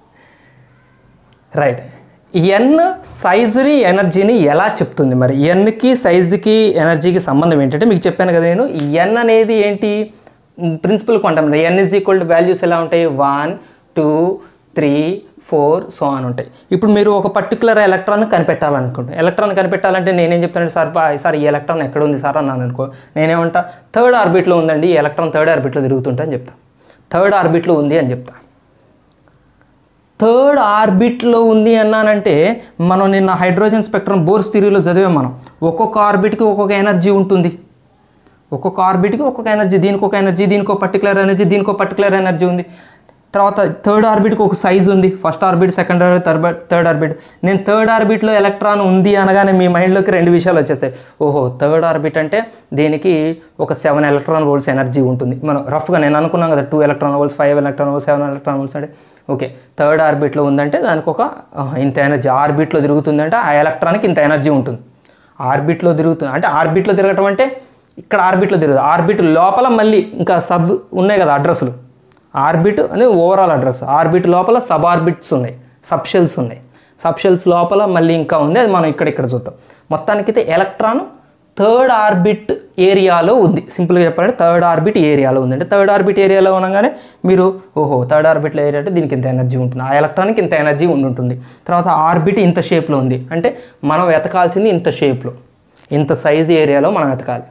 రైట్ ఎన్ సైజుని ఎనర్జీని ఎలా చెప్తుంది మరి ఎన్కి సైజుకి ఎనర్జీకి సంబంధం ఏంటంటే మీకు చెప్పాను కదా నేను ఎన్ అనేది ఏంటి principal quantum N is equal to values ఎలా ఉంటాయి one two three four so అని ఉంటాయి ఇప్పుడు మీరు ఒక పర్టికులర్ ఎలక్ట్రాన్ కనిపెట్టాలనుకుంటే ఎలక్ట్రాన్ కనిపెట్టాలంటే నేనేం చెప్తానంటే సార్ బా- సార్ ఈ ఎలక్ట్రాన్ ఎక్కడ ఉంది సార్ అన్నాను అనుకో నేనేమంటా థర్డ్ ఆర్బిట్లో ఉందండి ఈ ఎలక్ట్రాన్ థర్డ్ ఆర్బిట్లో తిరుగుతుంటా అని చెప్తా థర్డ్ ఆర్బిట్లో ఉంది అని చెప్తా థర్డ్ ఆర్బిట్లో ఉంది అన్నానంటే మనం నిన్న హైడ్రోజన్ స్పెక్ట్రమ్ బోర్స్ థిరీలో చదివాం మనం ఒక్కొక్క ఆర్బిట్కి ఒక్కొక్క ఎనర్జీ ఉంటుంది ఒక్కొక్క ఆర్బిట్కి ఒక్కొక్క ఎనర్జీ దీనికి ఒక ఎనర్జీ దీనికి ఒక పర్టికులర్ ఎనర్జీ దీనికి ఒక పర్టికులర్ ఎనర్జీ ఉంది తర్వాత థర్డ్ ఆర్బిట్కి ఒక సైజ్ ఉంది first orbit second orbit third third orbit నేను థర్డ్ ఆర్బిట్లో ఎలక్ట్రాన్ ఉంది అనగానే మీ మైండ్లోకి రెండు విషయాలు వచ్చేస్తాయి ఓహో థర్డ్ ఆర్బిట్ అంటే దీనికి ఒక సెవెన్ ఎలక్ట్రాన్ వోల్ట్స్ ఎనర్జీ ఉంటుంది మనం రఫ్గా నేను అనుకున్నాం కదా two electron volts five electron volts seven electron volts అంటే ఓకే థర్డ్ ఆర్బిట్లో ఉందంటే దానికి ఒక ఆహ్, ఇంత ఎనర్జీ ఆర్బిట్లో తిరుగుతుందంటే ఆ ఎలక్ట్రాన్కి ఇంత ఎనర్జీ ఉంటుంది ఆర్బిట్లో తిరుగుతుంది అంటే ఆర్బిట్లో తిరగటం అంటే ఇక్కడ ఆర్బిట్లో తిరుగుతుంది ఆర్బిట్ లోపల మళ్ళీ ఇంకా సబ్ ఉన్నాయి కదా అడ్రస్లు ఆర్బిట్ అనేది ఓవరాల్ అడ్రస్ ఆర్బిట్ లోపల సబ్ ఆర్బిట్స్ ఉన్నాయి సబ్షెల్స్ ఉన్నాయి సబ్షెల్స్ లోపల మళ్ళీ ఇంకా ఉంది అది మనం ఇక్కడ ఇక్కడ చూద్దాం మొత్తానికైతే ఎలక్ట్రాన్ థర్డ్ ఆర్బిట్ ఏరియాలో ఉంది సింపుల్గా చెప్పాలంటే థర్డ్ ఆర్బిట్ ఏరియాలో ఉంది అంటే థర్డ్ ఆర్బిట్ ఏరియాలో ఉండగానే మీరు ఓహో థర్డ్ ఆర్బిట్ ఏరియా అంటే దీనికి ఇంత ఎనర్జీ ఉంటుంది ఆ ఎలక్ట్రాన్కి ఇంత ఎనర్జీ ఉండి ఉంటుంది తర్వాత ఆర్బిట్ ఇంత షేప్లో ఉంది అంటే మనం వెతకాల్సింది ఇంత షేప్లో ఇంత సైజ్ ఏరియాలో మనం వెతకాలి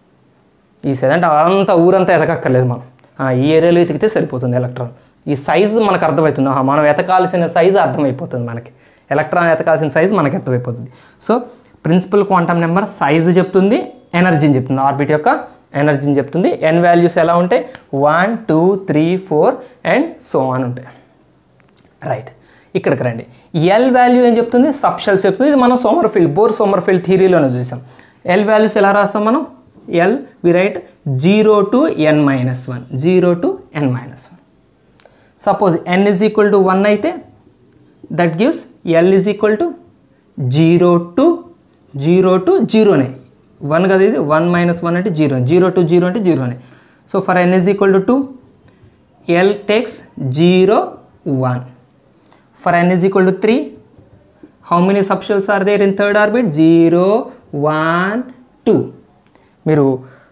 ఈ సైజ్ అంటే అంత ఊరంతా ఎతకక్కర్లేదు మనం ఆ, ఈ ఏరియాలో ఎతికితే సరిపోతుంది ఎలక్ట్రాన్ ఈ సైజు మనకు అర్థమవుతుంది ఆహా, మనం ఎతకాల్సిన సైజు అర్థమైపోతుంది మనకి ఎలక్ట్రాన్ ఎతకాల్సిన సైజు మనకి అర్థమైపోతుంది so principal quantum number size చెప్తుంది ఎనర్జీని చెప్తుంది ఆర్బిట్ యొక్క ఎనర్జీని చెప్తుంది ఎన్ వాల్యూస్ ఎలా ఉంటాయి one two three four and so అని ఉంటాయి రైట్ ఇక్కడికి రండి ఎల్ వాల్యూ ఏం చెప్తుంది సబ్షెల్స్ చెప్తుంది ఇది మనం సోమర్ఫీల్డ్ బోర్ సోమర్ఫీల్డ్ థియరీలోనే చూసాం ఎల్ వాల్యూస్ ఎలా రాస్తాం మనం l we write zero to N minus one జీరో టు ఎన్ మైనస్ వన్ suppose n is equal to one అయితే that gives l is equal to zero to zero to జీరోనే one కదా ఇది వన్ మైనస్ వన్ అంటే zero zero to zero అంటే జీరోనే so for n is equal to two l takes zero one for n is equal to 3 how many subshells are there in third orbit 0 1 2 మీరు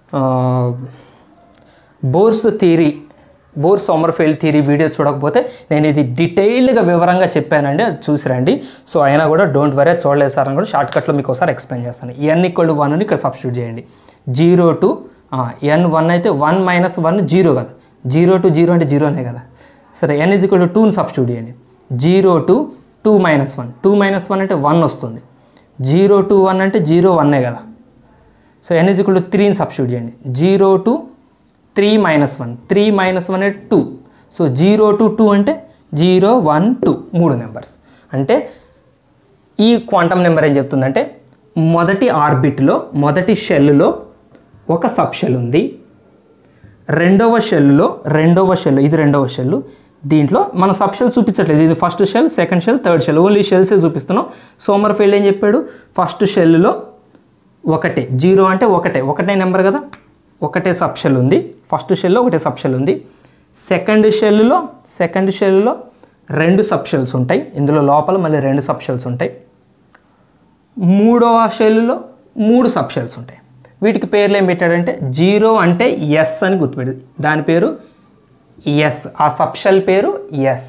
Bohr's theory Bohr Sommerfeld theory video చూడకపోతే నేను ఇది డీటెయిల్డ్గా వివరంగా చెప్పానండి అది చూసి రండి సో అయినా కూడా డోంట్ వరీ చూడలేదు సార్ అని కూడా షార్ట్ కట్లో మీకు ఒకసారి ఎక్స్ప్లెయిన్ చేస్తాను ఎన్ ఈక్వల్ టు వన్ అని ఇక్కడ సబ్స్టిట్యూట్ చేయండి జీరో టు ఎన్ వన్ అయితే వన్ మైనస్ వన్ జీరో కదా జీరో టు జీరో అంటే జీరోనే కదా సరే ఎన్ ఈజ్ ఈక్వల్ టు టూని సబ్స్టిట్యూట్ చేయండి zero to two minus one two minus one అంటే వన్ వస్తుంది జీరో టు వన్ అంటే జీరో వన్నే కదా so n is equal to త్రీని సబ్స్టిట్యూట్ చేయండి zero to three minus one three minus one అంటే two so zero to two అంటే zero one two మూడు నెంబర్స్ అంటే ఈ క్వాంటమ్ నెంబర్ ఏం చెప్తుందంటే మొదటి ఆర్బిట్లో మొదటి షెల్లో ఒక సబ్ షెల్ ఉంది రెండవ షెల్లో రెండవ షెల్ ఇది రెండవ షెల్ దీంట్లో మనం సబ్ షెల్ చూపించట్లేదు ఇది first shell second shell third shell only షెల్సే చూపిస్తున్నాం సోమర్ ఫీల్డ్ ఏం చెప్పాడు ఫస్ట్ షెల్లో ఒకటే జీరో అంటే ఒకటే ఒకటే నెంబర్ కదా ఒకటే సబ్ షెల్ ఉంది ఫస్ట్ షెల్లో ఒకటే సబ్ షెల్ ఉంది సెకండ్ షెల్లో సెకండ్ షెల్లో రెండు సబ్ షెల్స్ ఉంటాయి ఇందులో లోపల మళ్ళీ రెండు సబ్ షెల్స్ ఉంటాయి మూడవ షెల్లో మూడు సబ్ షెల్స్ ఉంటాయి వీటికి పేర్లు ఏం పెట్టాడంటే జీరో అంటే ఎస్ అని గుర్తుపెట్టి దాని పేరు ఎస్ ఆ సబ్ షెల్ పేరు ఎస్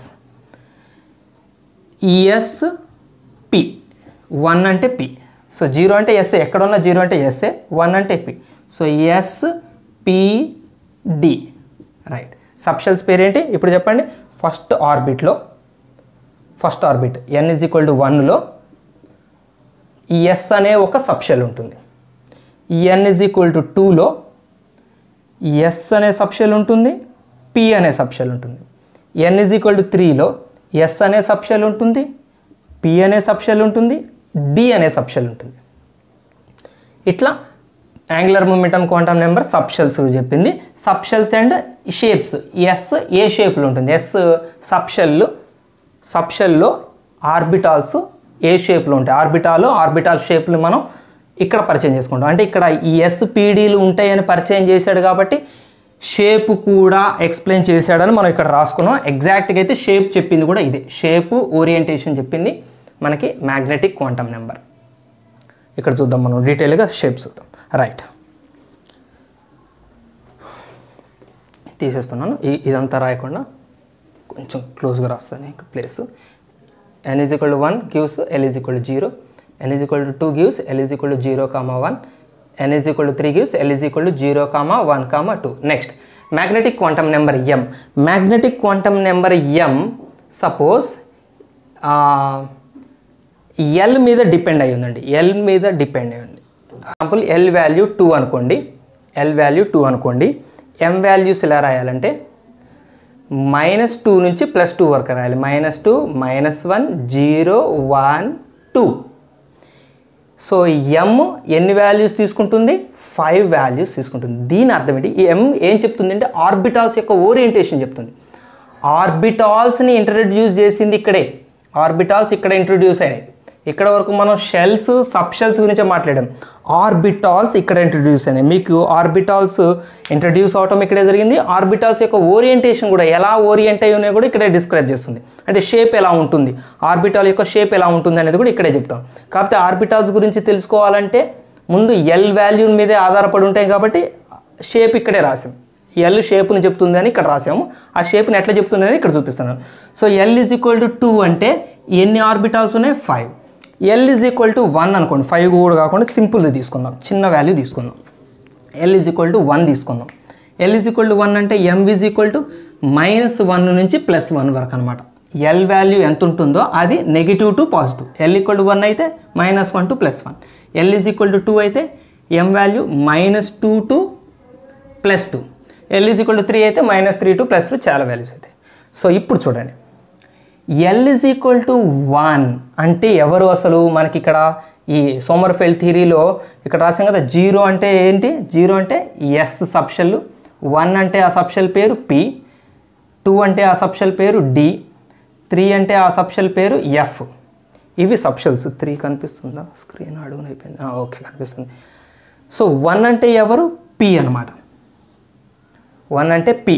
ఎస్ పి వన్ అంటే పి సో జీరో అంటే ఎస్ఏ ఎక్కడున్న జీరో అంటే ఎస్ఏ వన్ అంటే p so s p d right subshells పేరు ఏంటి ఇప్పుడు చెప్పండి ఫస్ట్ ఆర్బిట్లో first orbit n is equal to వన్లో ఎస్ అనే ఒక సబ్షెల్ ఉంటుంది ఎన్ ఇజ్ ఈక్వల్ టు టూలో ఎస్ అనే సబ్షెల్ ఉంటుంది పి అనే సబ్షెల్ ఉంటుంది ఎన్ ఇజ్ ఈక్వల్ టు త్రీలో ఎస్ అనే సబ్షెల్ ఉంటుంది పి అనే సబ్షెల్ ఉంటుంది డి అనే సబ్షెల్ ఉంటుంది ఇట్లా angular momentum quantum number subshells చెప్పింది సబ్షెల్స్ అండ్ షేప్స్ ఎస్ ఏ షేప్లో ఉంటుంది ఎస్ సబ్షెల్ సబ్షెల్లో ఆర్బిటాల్స్ ఏ షేప్లో ఉంటాయి ఆర్బిటాలు ఆర్బిటాల్ షేప్లు మనం ఇక్కడ పరిచయం చేసుకుంటాం అంటే ఇక్కడ ఈ ఎస్పీడీలు ఉంటాయని పరిచయం చేశాడు కాబట్టి షేప్ కూడా ఎక్స్ప్లెయిన్ చేశాడని మనం ఇక్కడ రాసుకున్నాం ఎగ్జాక్ట్గా అయితే షేప్ చెప్పింది కూడా ఇదే షేపు ఓరియంటేషన్ చెప్పింది మనకి మ్యాగ్నెటిక్ క్వాంటమ్ నెంబర్ ఇక్కడ చూద్దాం మనం డీటెయిల్గా షేప్స్ చూద్దాం రైట్ తీసేస్తున్నాను ఈ- ఇదంతా రాయకుండా కొంచెం క్లోజ్గా రాస్తాను ఇక్కడ place n is equal to one gives l is equal to zero n is equal to two gives l is equal to zero comma one n is equal to three gives l is equal to zero comma one comma two next magnetic quantum number m magnetic quantum number m suppose l మీద depend అయి ఉందండి l మీద depend అయి ఉంది example l value two అనుకోండి L value two అనుకోండి m values ఎలా రాయాలంటే మైనస్ టూ నుంచి ప్లస్ టూ వరకు రాయాలి minus two minus one zero one two so m ఎన్ని వాల్యూస్ తీసుకుంటుంది ఫైవ్ వాల్యూస్ తీసుకుంటుంది దీని అర్థం ఏంటి ఈ ఎం ఏం చెప్తుంది అంటే ఆర్బిటాల్స్ యొక్క ఓరియంటేషన్ చెప్తుంది ఆర్బిటాల్స్ని ఇంట్రడ్యూస్ చేసింది ఇక్కడే ఆర్బిటాల్స్ ఇక్కడ ఇంట్రడ్యూస్ అయినాయి ఇక్కడ వరకు మనం షెల్స్ సబ్ షెల్స్ గురించి మాట్లాడాం ఆర్బిటాల్స్ ఇక్కడ ఇంట్రడ్యూస్ అయినాయి మీకు ఆర్బిటాల్స్ ఇంట్రడ్యూస్ అవటం ఇక్కడే జరిగింది ఆర్బిటాల్స్ యొక్క ఓరియంటేషన్ కూడా ఎలా ఓరియంట్ అయి ఉన్నాయో కూడా ఇక్కడే డిస్క్రైబ్ చేస్తుంది అంటే షేప్ ఎలా ఉంటుంది ఆర్బిటాల్ యొక్క షేప్ ఎలా ఉంటుంది అనేది కూడా ఇక్కడే చెప్తాం కాకపోతే ఆర్బిటాల్స్ గురించి తెలుసుకోవాలంటే ముందు ఎల్ వాల్యూ మీదే ఆధారపడి ఉంటాయి కాబట్టి షేప్ ఇక్కడే రాసాం ఎల్ షేప్ని చెప్తుంది అని ఇక్కడ రాసాము ఆ షేప్ని ఎట్లా చెప్తుంది అని ఇక్కడ చూపిస్తున్నాను so l is equal to two అంటే ఎన్ని ఆర్బిటాల్స్ ఉన్నాయి five l is equal to one అనుకోండి ఫైవ్ కూడా కాకుండా సింపుల్గా తీసుకుందాం చిన్న వాల్యూ తీసుకుందాం l is equal to one తీసుకుందాం l is equal to one అంటే m is equal to minus one నుంచి ప్లస్ వన్ వరకు అనమాట ఎల్ వాల్యూ ఎంత ఉంటుందో అది negative to positive l equal to one అయితే minus one to plus one L is equal to two అయితే m value minus two to plus two l is equal to three అయితే minus three to plus two చాలా values అవుతాయి so ఇప్పుడు చూడండి l is equal to one అంటే ఎవరు అసలు మనకి ఇక్కడ ఈ సోమర్ఫెల్ థిరీలో ఇక్కడ రాసాం కదా జీరో అంటే ఏంటి జీరో అంటే ఎస్ సబ్షెల్ వన్ అంటే ఆ సబ్షెల్ పేరు పి టూ అంటే ఆ సబ్షెల్ పేరు డి త్రీ అంటే ఆ సబ్షెల్ పేరు ఎఫ్ ఇవి సబ్షెల్స్ త్రీ కనిపిస్తుందా స్క్రీన్ అడుగున అయిపోయింది ఆ, ఓకే కనిపిస్తుంది సో వన్ అంటే ఎవరు పి అనమాట వన్ అంటే పి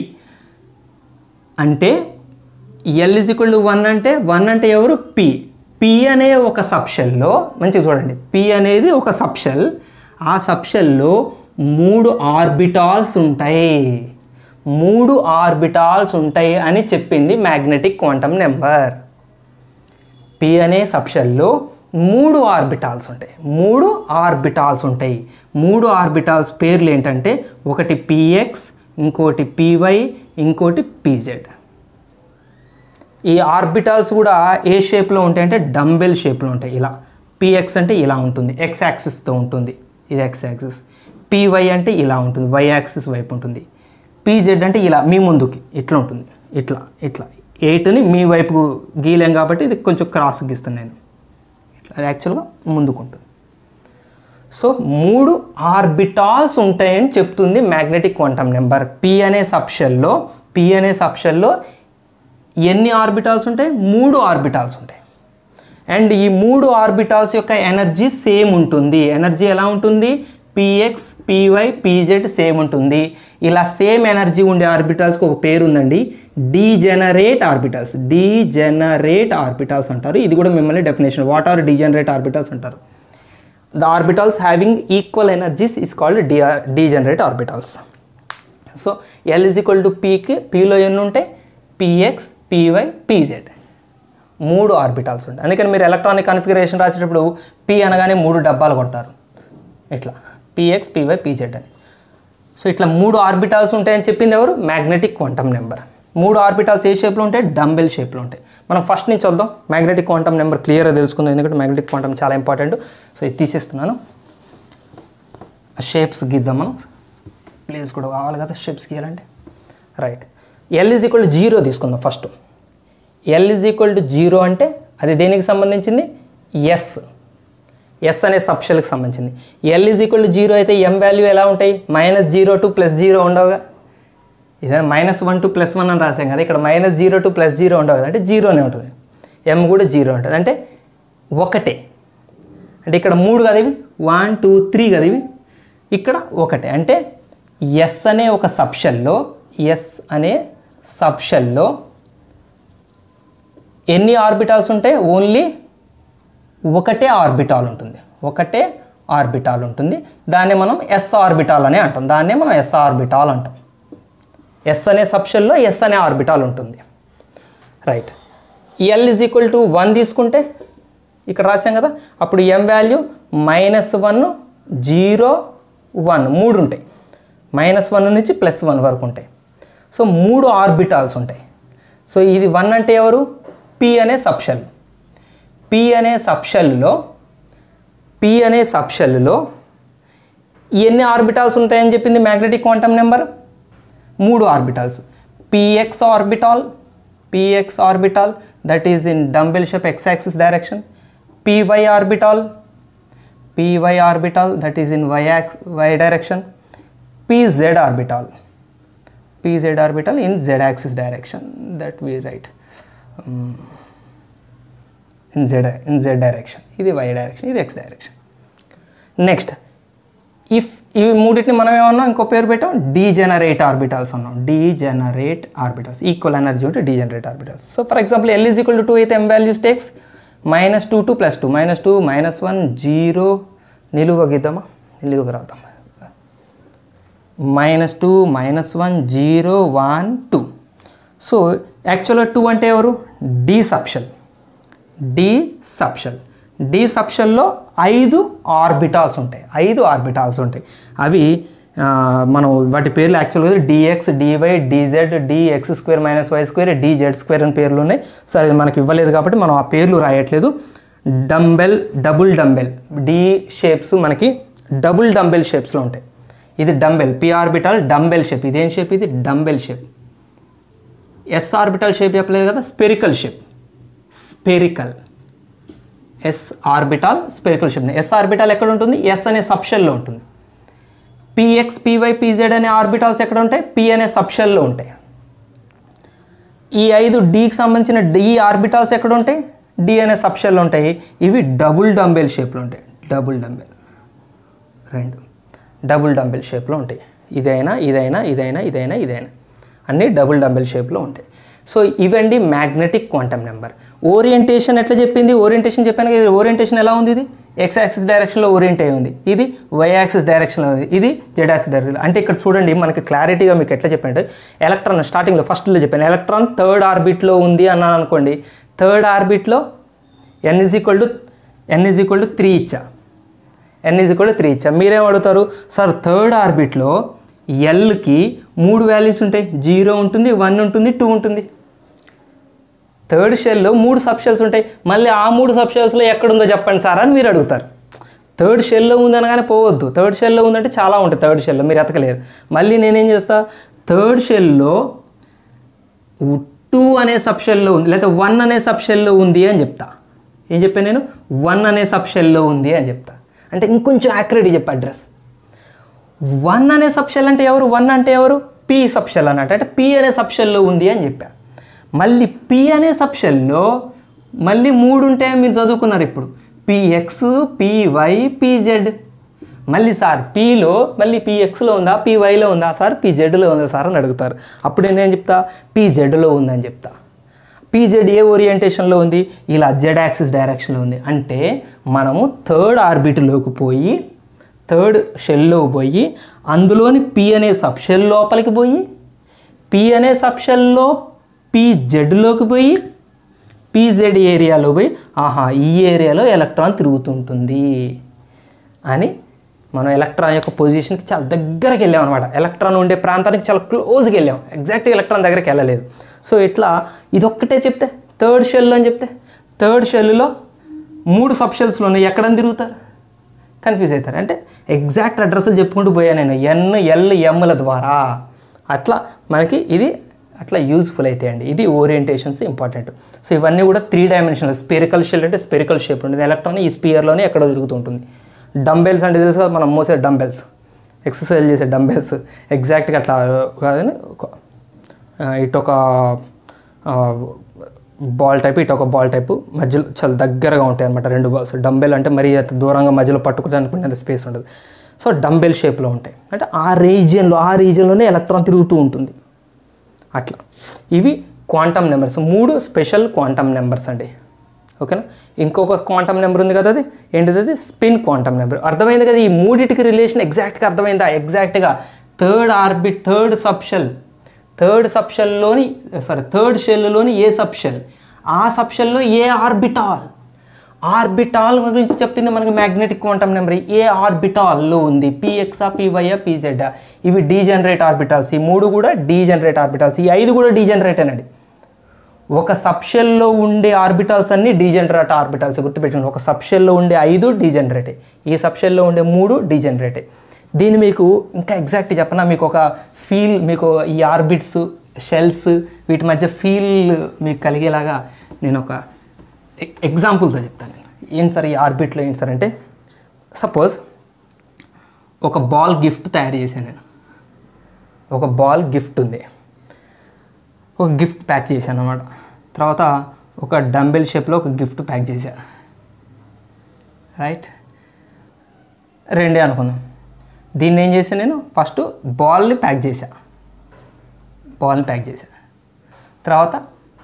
అంటే l is equal to one అంటే వన్ అంటే ఎవరు పి పి అనే ఒక సబ్షెల్లో మంచిగా చూడండి పి అనేది ఒక సబ్షెల్ ఆ సబ్షెల్లో మూడు ఆర్బిటాల్స్ ఉంటాయి మూడు ఆర్బిటాల్స్ ఉంటాయి అని చెప్పింది మ్యాగ్నెటిక్ క్వాంటమ్ నెంబర్ పి అనే సబ్షెల్లో మూడు ఆర్బిటాల్స్ ఉంటాయి మూడు ఆర్బిటాల్స్ ఉంటాయి మూడు ఆర్బిటాల్స్ పేర్లు ఏంటంటే ఒకటి పిఎక్స్ ఇంకోటి పివై ఇంకోటి పిజెడ్ ఈ ఆర్బిటాల్స్ కూడా ఏ షేప్లో ఉంటాయి అంటే డంబెల్ షేప్లో ఉంటాయి ఇలా పిఎక్స్ అంటే ఇలా ఉంటుంది ఎక్స్ యాక్సిస్తో ఉంటుంది ఇది ఎక్స్ యాక్సిస్ పివై అంటే ఇలా ఉంటుంది వై యాక్సిస్ వైపు ఉంటుంది పీజెడ్ అంటే ఇలా మీ ముందుకి ఇట్లా ఉంటుంది ఇట్లా ఇట్లా ఎయిట్ని మీ వైపు గీలేం కాబట్టి ఇది కొంచెం క్రాస్ గీస్తాను నేను ఇట్లా అది యాక్చువల్గా ముందుకు ఉంటుంది సో మూడు ఆర్బిటాల్స్ ఉంటాయని చెప్తుంది మ్యాగ్నెటిక్ క్వాంటమ్ నెంబర్ పి అనే సబ్షెల్లో పి అనే సబ్షెల్లో ఎన్ని ఆర్బిటాల్స్ ఉంటాయి మూడు ఆర్బిటాల్స్ ఉంటాయి అండ్ ఈ మూడు ఆర్బిటాల్స్ యొక్క ఎనర్జీ సేమ్ ఉంటుంది ఎనర్జీ ఎలా ఉంటుంది పిఎక్స్ పివై పీజెడ్ సేమ్ ఉంటుంది ఇలా సేమ్ ఎనర్జీ ఉండే ఆర్బిటాల్స్కి ఒక పేరు ఉందండి డీజెనరేట్ ఆర్బిటాల్స్ డీజెనరేట్ ఆర్బిటాల్స్ అంటారు ఇది కూడా మిమ్మల్ని definition what are degenerate orbitals అంటారు the orbitals having equal energies is called the degenerate orbitals so l is equal to పీకి పీలో ఎన్ని ఉంటాయి పిఎక్స్ పివై పీజెడ్ మూడు ఆర్బిటాల్స్ ఉంటాయి అందుకని మీరు ఎలక్ట్రానిక్ కాన్ఫిగరేషన్ రాసేటప్పుడు పి అనగానే మూడు డబ్బాలు కొడతారు ఇట్లా పిఎక్స్ పివై పీజెడ్ అని సో ఇట్లా మూడు ఆర్బిటాల్స్ ఉంటాయని చెప్పింది ఎవరు మ్యాగ్నెటిక్ క్వాంటమ్ నెంబర్ మూడు ఆర్బిటాల్స్ ఏ షేప్లో ఉంటాయి డంబెల్ షేప్లో ఉంటాయి మనం ఫస్ట్ నుంచి వద్దాం మ్యాగ్నెటిక్ క్వాంటమ్ నెంబర్ క్లియర్గా తెలుసుకుందాం ఎందుకంటే మ్యాగ్నెటిక్ క్వాంటమ్ చాలా ఇంపార్టెంట్ సో ఇది తీసేస్తున్నాను షేప్స్ గీద్దాం మనం ప్లేస్ కూడా కావాలి కదా షేప్స్ గీయాలంటే right l is equal to zero తీసుకుందాం first l is equal to zero అంటే అది దేనికి సంబంధించింది ఎస్ ఎస్ అనే సబ్షెల్కి సంబంధించింది l is equal to zero అయితే ఎం వాల్యూ ఎలా ఉంటాయి minus zero to plus zero ఉండవుగా ఇదే minus one to plus one అని రాసాం కదా ఇక్కడ minus zero to plus zero ఉండవు కదా అంటే జీరోనే ఉంటుంది ఎం కూడా జీరో ఉంటుంది అంటే ఒకటే అంటే ఇక్కడ మూడు కదా ఇవి వన్ టూ త్రీ కదా ఇవి ఇక్కడ ఒకటే అంటే ఎస్ అనే ఒక సబ్షెల్లో ఎస్ అనే సబ్షెల్లో ఎన్ని ఆర్బిటాల్స్ ఉంటాయి ఓన్లీ ఒకటే ఆర్బిటాల్ ఉంటుంది ఒకటే ఆర్బిటాల్ ఉంటుంది దాన్ని మనం ఎస్ ఆర్బిటాల్ అనే అంటాం దాన్నే మనం ఎస్ ఆర్బిటాల్ అంటాం ఎస్ అనే సబ్షెల్లో ఎస్ అనే ఆర్బిటాల్ ఉంటుంది right l is equal to one తీసుకుంటే ఇక్కడ రాసాం కదా అప్పుడు m value minus one zero one మూడు ఉంటాయి మైనస్ వన్ నుంచి ప్లస్ వన్ వరకు ఉంటాయి సో మూడు ఆర్బిటాల్స్ ఉంటాయి సో ఇది వన్ అంటే ఎవరు పి అనే సబ్షెల్ పి అనే సబ్షెల్లో పి అనే సబ్షెల్లో ఎన్ని ఆర్బిటాల్స్ ఉంటాయని చెప్పింది మ్యాగ్నెటిక్ క్వాంటమ్ నెంబర్ మూడు orbitals p x orbital p x orbital that is in dumbbell shape x axis direction p y orbital p y orbital that is in y axis y direction pz orbital pz orbital in z axis direction that we write um, in z in z direction ఇది y direction ఇది x direction next if ఇవి మూడింటిని మనం ఏమన్నాం ఇంకో పేరు పెట్టాం degenerate orbitals అన్నాం డీజెనరేట్ ఆర్బిటాల్స్ ఈక్వల్ ఎనర్జీ ఉంటే degenerate orbitals so for example l is equal to two అయితే m values takes minus two two plus two minus two minus one zero నిలువ గీద్దామా నిలువ రాద్దాం minus two minus one zero one two so యాక్చువల్గా two అంటే ఎవరు d subshell d subshell d సబ్షల్లో ఐదు ఆర్బిటాల్స్ ఉంటాయి ఐదు ఆర్బిటాల్స్ ఉంటాయి అవి ఆ, మనం వాటి పేర్లు యాక్చువల్గా d x d y d z d x square minus y square d z square అని పేర్లు ఉన్నాయి సో అది మనకి ఇవ్వలేదు కాబట్టి మనం ఆ పేర్లు రాయట్లేదు dumbbell double dumbbell d shapes మనకి డబుల్ డంబెల్ షేప్స్లో ఉంటాయి ఇది dumbbell p orbital dumbbell shape ఇదేం షేప్ ఇది dumbbell shape s orbital shape చెప్పలేదు కదా spherical shape spherical s orbital spherical shape s orbital ఎక్కడ ఉంటుంది ఎస్ అనే సబ్షెల్లో ఉంటుంది పిఎక్స్ పివై పిజెడ్ అనే ఆర్బిటాల్స్ ఎక్కడ ఉంటాయి పి అనే సబ్షెల్లో ఉంటాయి ఈ ఐదు డీకి సంబంధించిన డి ఆర్బిటాల్స్ ఎక్కడ ఉంటాయి డి అనే సబ్షెల్లో ఉంటాయి ఇవి డబుల్ డంబెల్ షేప్లో ఉంటాయి డబుల్ డంబెల్ రెండు డబుల్ డంబెల్ షేప్లో ఉంటాయి ఇదైనా ఇదైనా ఇదైనా ఇదైనా ఇదైనా అన్నీ డబుల్ డంబెల్ షేప్లో ఉంటాయి సో ఇవండి మ్యాగ్నెటిక్ క్వాంటమ్ నెంబర్ ఓరియంటేషన్ ఎట్లా చెప్పింది ఓరియంటేషన్ చెప్పాను కదా ఓరియంటేషన్ ఎలా ఉంది ఇది ఎక్స్ యాక్సిస్ డైరెక్షన్లో ఓరియంట్ అయి ఉంది ఇది వై యాక్సిస్ డైరెక్షన్లో ఉంది ఇది జెడ్ యాక్సిస్ డైరెక్షన్ అంటే ఇక్కడ చూడండి మనకి క్లారిటీగా మీకు ఎట్లా చెప్పంటే ఎలక్ట్రాన్ స్టార్టింగ్లో ఫస్ట్లో చెప్పాను ఎలక్ట్రాన్ థర్డ్ ఆర్బిట్లో ఉంది అన్నాను అనుకోండి థర్డ్ ఆర్బిట్లో n is equal to n is equal to three ఇచ్చా n is equal to three ఇచ్చా మీరేం అడుగుతారు సార్ థర్డ్ ఆర్బిట్లో ఎల్కి మూడు వాల్యూస్ ఉంటాయి జీరో ఉంటుంది వన్ ఉంటుంది టూ ఉంటుంది థర్డ్ షెల్లో మూడు సబ్ షెల్స్ ఉంటాయి మళ్ళీ ఆ మూడు సబ్ షెల్స్లో ఎక్కడుందో చెప్పండి సార్ అని మీరు అడుగుతారు థర్డ్ షెల్లో ఉందనగానే పోవద్దు థర్డ్ షెల్లో ఉందంటే చాలా ఉంటాయి థర్డ్ షెల్లో మీరు ఎతకలేరు మళ్ళీ నేనేం చేస్తా థర్డ్ షెల్లో టూ అనే సబ్షెల్లో ఉంది లేకపోతే వన్ అనే సబ్షెల్లో ఉంది అని చెప్తా ఏం చెప్పాను నేను వన్ అనే సబ్షెల్లో ఉంది అని చెప్తా అంటే ఇంకొంచెం యాక్యురేట్ చెప్పా అడ్రస్ వన్ అనే సబ్షెల్ అంటే ఎవరు వన్ అంటే ఎవరు పి సబ్షెల్ అన్నట్టు అంటే పి అనే సబ్షెల్లో ఉంది అని చెప్పా మళ్ళీ పి అనే సబ్షెల్లో మళ్ళీ మూడు ఉంటే మీరు చదువుకున్నారు ఇప్పుడు పిఎక్స్ పివై పిజెడ్ మళ్ళీ సార్ పీలో మళ్ళీ పిఎక్స్లో ఉందా పీవైలో ఉందా సార్ పీజెడ్లో ఉందా సార్ అని అడుగుతారు అప్పుడు నేను చెప్తా పీజెడ్లో ఉందని చెప్తా పీజెడ్ ఏ ఓరియంటేషన్లో ఉంది ఇలా జెడ్ యాక్సిస్ డైరెక్షన్లో ఉంది అంటే మనము థర్డ్ ఆర్బిట్లోకి పోయి థర్డ్ షెల్లో పోయి అందులోని పి అనే సబ్ షెల్ లోపలికి పోయి పి అనే సబ్ షెల్లో పీజెడ్లోకి పోయి పీజెడ్ ఏరియాలో పోయి ఆహా ఈ ఏరియాలో ఎలక్ట్రాన్ తిరుగుతుంటుంది అని మనం ఎలక్ట్రాన్ యొక్క పొజిషన్కి చాలా దగ్గరికి వెళ్ళాం అనమాట ఎలక్ట్రాన్ ఉండే ప్రాంతానికి చాలా క్లోజ్కి వెళ్ళాం ఎగ్జాక్ట్ ఎలక్ట్రాన్ దగ్గరికి వెళ్ళలేదు సో ఇట్లా ఇదొక్కటే చెప్తే థర్డ్ షెల్ అని చెప్తే థర్డ్ షెల్లో మూడు సబ్ షెల్స్లో ఉన్నాయి ఎక్కడని తిరుగుతారు కన్ఫ్యూజ్ అవుతారు అంటే ఎగ్జాక్ట్ అడ్రస్లు చెప్పుకుంటూ పోయా నేను ఎన్ ఎల్ ఎమ్ల ద్వారా అట్లా మనకి ఇది అట్లా యూజ్ఫుల్ అవుతాయండి ఇది ఓరియంటేషన్స్ ఇంపార్టెంట్ సో ఇవన్నీ కూడా త్రీ డైమెన్షనల్ స్పెరికల్ షెల్ అంటే స్పెరికల్ షేప్ ఉంటుంది ఎలక్ట్రాన్ ఈ స్పియర్లోనే ఎక్కడో తిరుగుతుంటుంది డంబెల్స్ అంటే తెలుసు కదా మనం మోసే డంబెల్స్ ఎక్సర్సైజ్ చేసే డంబెల్స్ ఎగ్జాక్ట్గా అట్లా కాదని ఒక ఆ, ఇటు ఒక బాల్ టైప్ ఇటు ఒక బాల్ టైప్ మధ్యలో చాలా దగ్గరగా ఉంటాయి అనమాట రెండు బాల్స్ డంబెల్ అంటే మరీ అంత దూరంగా మధ్యలో పట్టుకోవడానికి అంత స్పేస్ ఉండదు సో డంబెల్ షేప్లో ఉంటాయి అంటే ఆ రీజియన్లో ఆ రీజియన్లోనే ఎలక్ట్రాన్ తిరుగుతూ ఉంటుంది అట్లా ఇవి క్వాంటమ్ నెంబర్స్ మూడు స్పెషల్ క్వాంటమ్ నెంబర్స్ అండి ఓకేనా ఇంకొక క్వాంటమ్ నెంబర్ ఉంది కదా అది ఏంటిది అది స్పిన్ క్వాంటమ్ నెంబర్ అర్థమైంది కదా ఈ మూడిటికి రిలేషన్ ఎగ్జాక్ట్గా అర్థమైందా ఎగ్జాక్ట్గా థర్డ్ ఆర్బిట్ థర్డ్ సబ్షెల్ థర్డ్ సబ్షెల్లోని సారీ థర్డ్ షెల్లోని ఏ సబ్షెల్ ఆ సబ్షెల్లో ఏ ఆర్బిటాల్ ఆర్బిటాల్ గురించి చెప్తుంది మనకి మ్యాగ్నెటిక్ క్వాంటమ్ నెంబర్ ఏ ఆర్బిటాల్లో ఉంది పిఎక్సా పివైఆ పిజెడ్ ఇవి డీజనరేట్ ఆర్బిటాల్స్ ఈ మూడు కూడా డీజనరేట్ ఆర్బిటాల్స్ ఈ ఐదు కూడా డీజనరేట్ అనండి ఒక సబ్షెల్లో ఉండే ఆర్బిటాల్స్ అన్ని డీజనరేట్ ఆర్బిటాల్స్ గుర్తుపెట్టుకోండి ఒక సబ్షెల్లో ఉండే ఐదు డీజనరేటే ఈ సబ్షెల్లో ఉండే మూడు డీజనరేటే దీన్ని మీకు ఇంకా ఎగ్జాక్ట్ చెప్పనా మీకు ఒక ఫీల్ మీకు ఈ ఆర్బిట్స్ షెల్స్ వీటి మధ్య ఫీల్ మీకు కలిగేలాగా నేను ఒక ఎగ్జాంపుల్తో చెప్తాను నేను ఏంటి సార్ ఈ ఆర్బిట్లో ఏంటి సార్ అంటే సపోజ్ ఒక బాల్ గిఫ్ట్ తయారు చేశాను నేను ఒక బాల్ గిఫ్ట్ ఉంది ఒక గిఫ్ట్ ప్యాక్ చేశాను అనమాట తర్వాత ఒక డంబెల్ షేప్లో ఒక గిఫ్ట్ ప్యాక్ చేశా రైట్ రెండే అనుకుందాం దీన్ని ఏం చేశాను నేను ఫస్ట్ బాల్ని ప్యాక్ చేశా బాల్ని ప్యాక్ చేశా తర్వాత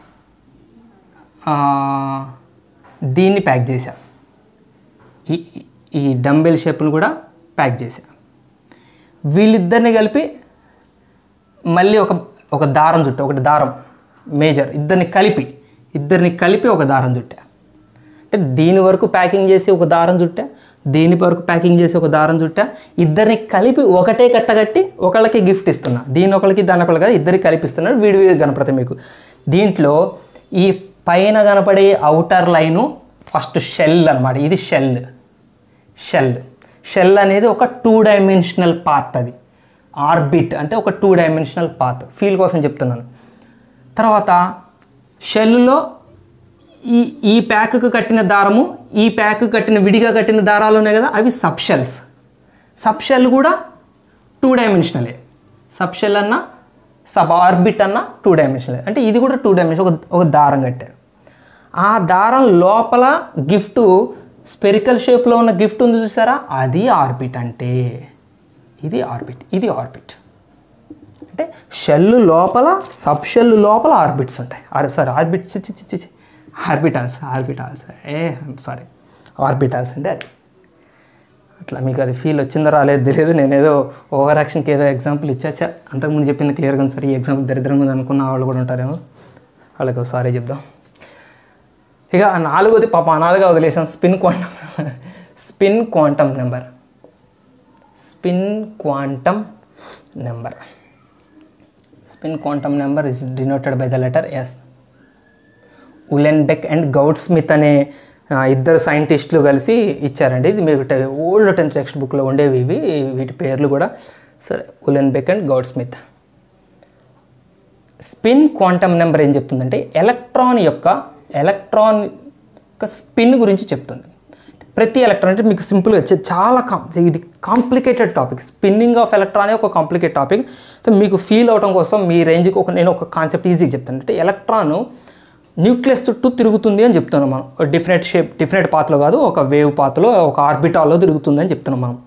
ఆ, దీన్ని ప్యాక్ చేశా ఈ ఈ డంబెల్ షేప్ను కూడా ప్యాక్ చేశా వీళ్ళిద్దరిని కలిపి మళ్ళీ ఒక ఒక దారం చుట్టా ఒకటి దారం మేజర్ ఇద్దరిని కలిపి ఇద్దరిని కలిపి ఒక దారం చుట్టా అంటే దీని వరకు ప్యాకింగ్ చేసి ఒక దారం చుట్టా దీని వరకు ప్యాకింగ్ చేసి ఒక దారం చుట్టా ఇద్దరిని కలిపి ఒకటే కట్టగట్టి ఒకళ్ళకి గిఫ్ట్ ఇస్తున్నా దీని ఒకళ్ళకి దాని ఒకళ్ళకి కాదు ఇద్దరికి కలిపిస్తున్నాడు వీడి వీడి కనపడతాయి మీకు దీంట్లో ఈ పైన కనపడే అవుటర్ లైను ఫస్ట్ షెల్ అన్నమాట ఇది షెల్ షెల్ షెల్ అనేది ఒక టూ డైమెన్షనల్ పాత్ అది ఆర్బిట్ అంటే ఒక టూ డైమెన్షనల్ పాత్ ఫీల్ కోసం చెప్తున్నాను తర్వాత షెల్లో ఈ ఈ ప్యాక్కు కట్టిన దారము ఈ ప్యాక్ కట్టిన విడిగా కట్టిన దారాలు ఉన్నాయి కదా అవి సబ్షెల్స్ సబ్షెల్ కూడా టూ డైమెన్షనలే సబ్షెల్ అన్న సబ్ ఆర్బిట్ అన్న టూ డైమెన్షనల్ అంటే ఇది కూడా టూ డైమెన్షన్ ఒక ఒక దారం కట్టారు ఆ దారం లోపల గిఫ్ట్ స్పెరికల్ షేప్లో ఉన్న గిఫ్ట్ ఉంది చూసారా అది ఆర్బిట్ అంటే ఇది ఆర్బిట్ ఇది ఆర్బిట్ అంటే షెల్ లోపల సబ్ షెల్ లోపల ఆర్బిట్స్ ఉంటాయి ఆర్ సారీ ఆర్బిట్ చిచ్చి చిచ్చి చి ఆర్బిటాల్స్ ఆర్బిటాల్స్ ఏ సారీ ఆర్బిటాల్స్ అంటే అది అట్లా మీకు అది ఫీల్ వచ్చిందో రాలేదు తెలియదు నేను ఏదో ఓవర్ యాక్షన్కి ఏదో ఎగ్జాంపుల్ ఇచ్చాచా అంతకుముందు చెప్పింది క్లియర్గా ఉంది సార్ ఈ ఎగ్జాంపుల్ దరిద్రంగా ఉంది అనుకున్న వాళ్ళు కూడా ఉంటారేమో వాళ్ళకి సారీ చెప్దాం ఇక నాలుగోది పాప అనాథగా వదిలేసాం spin quantum spin quantum number spin quantum number spin quantum number is denoted by the letter s Uhlenbeck and Goudsmit అనే ఆ, ఇద్దరు సైంటిస్టులు కలిసి ఇచ్చారండి ఇది మీకు ఓల్డ్ టెన్త్ టెక్స్ట్ బుక్లో ఉండేవి ఇవి వీటి పేర్లు కూడా సరే Uhlenbeck and Goudsmit spin quantum number ఏం చెప్తుందంటే ఎలక్ట్రాన్ యొక్క ఎలక్ట్రాన్ యొక్క స్పిన్ గురించి చెప్తుంది ప్రతి ఎలక్ట్రాన్ అంటే మీకు సింపుల్గా చె- చాలా కాం ఇది complicated topic spinning of electron ఒక కాంప్లికేట్ టాపిక్ సో మీకు ఫీల్ అవడం కోసం మీ రేంజ్కి ఒక నేను ఒక కాన్సెప్ట్ ఈజీగా చెప్తాను అంటే ఎలక్ట్రాన్ న్యూక్లియస్ చుట్టూ తిరుగుతుంది అని చెప్తున్నాం మనం డిఫరెంట్ షేప్ డిఫరెంట్ పాత్లో కాదు ఒక వేవ్ పాత్లో ఒక ఆర్బిటాల్లో తిరుగుతుంది అని చెప్తున్నాం మనం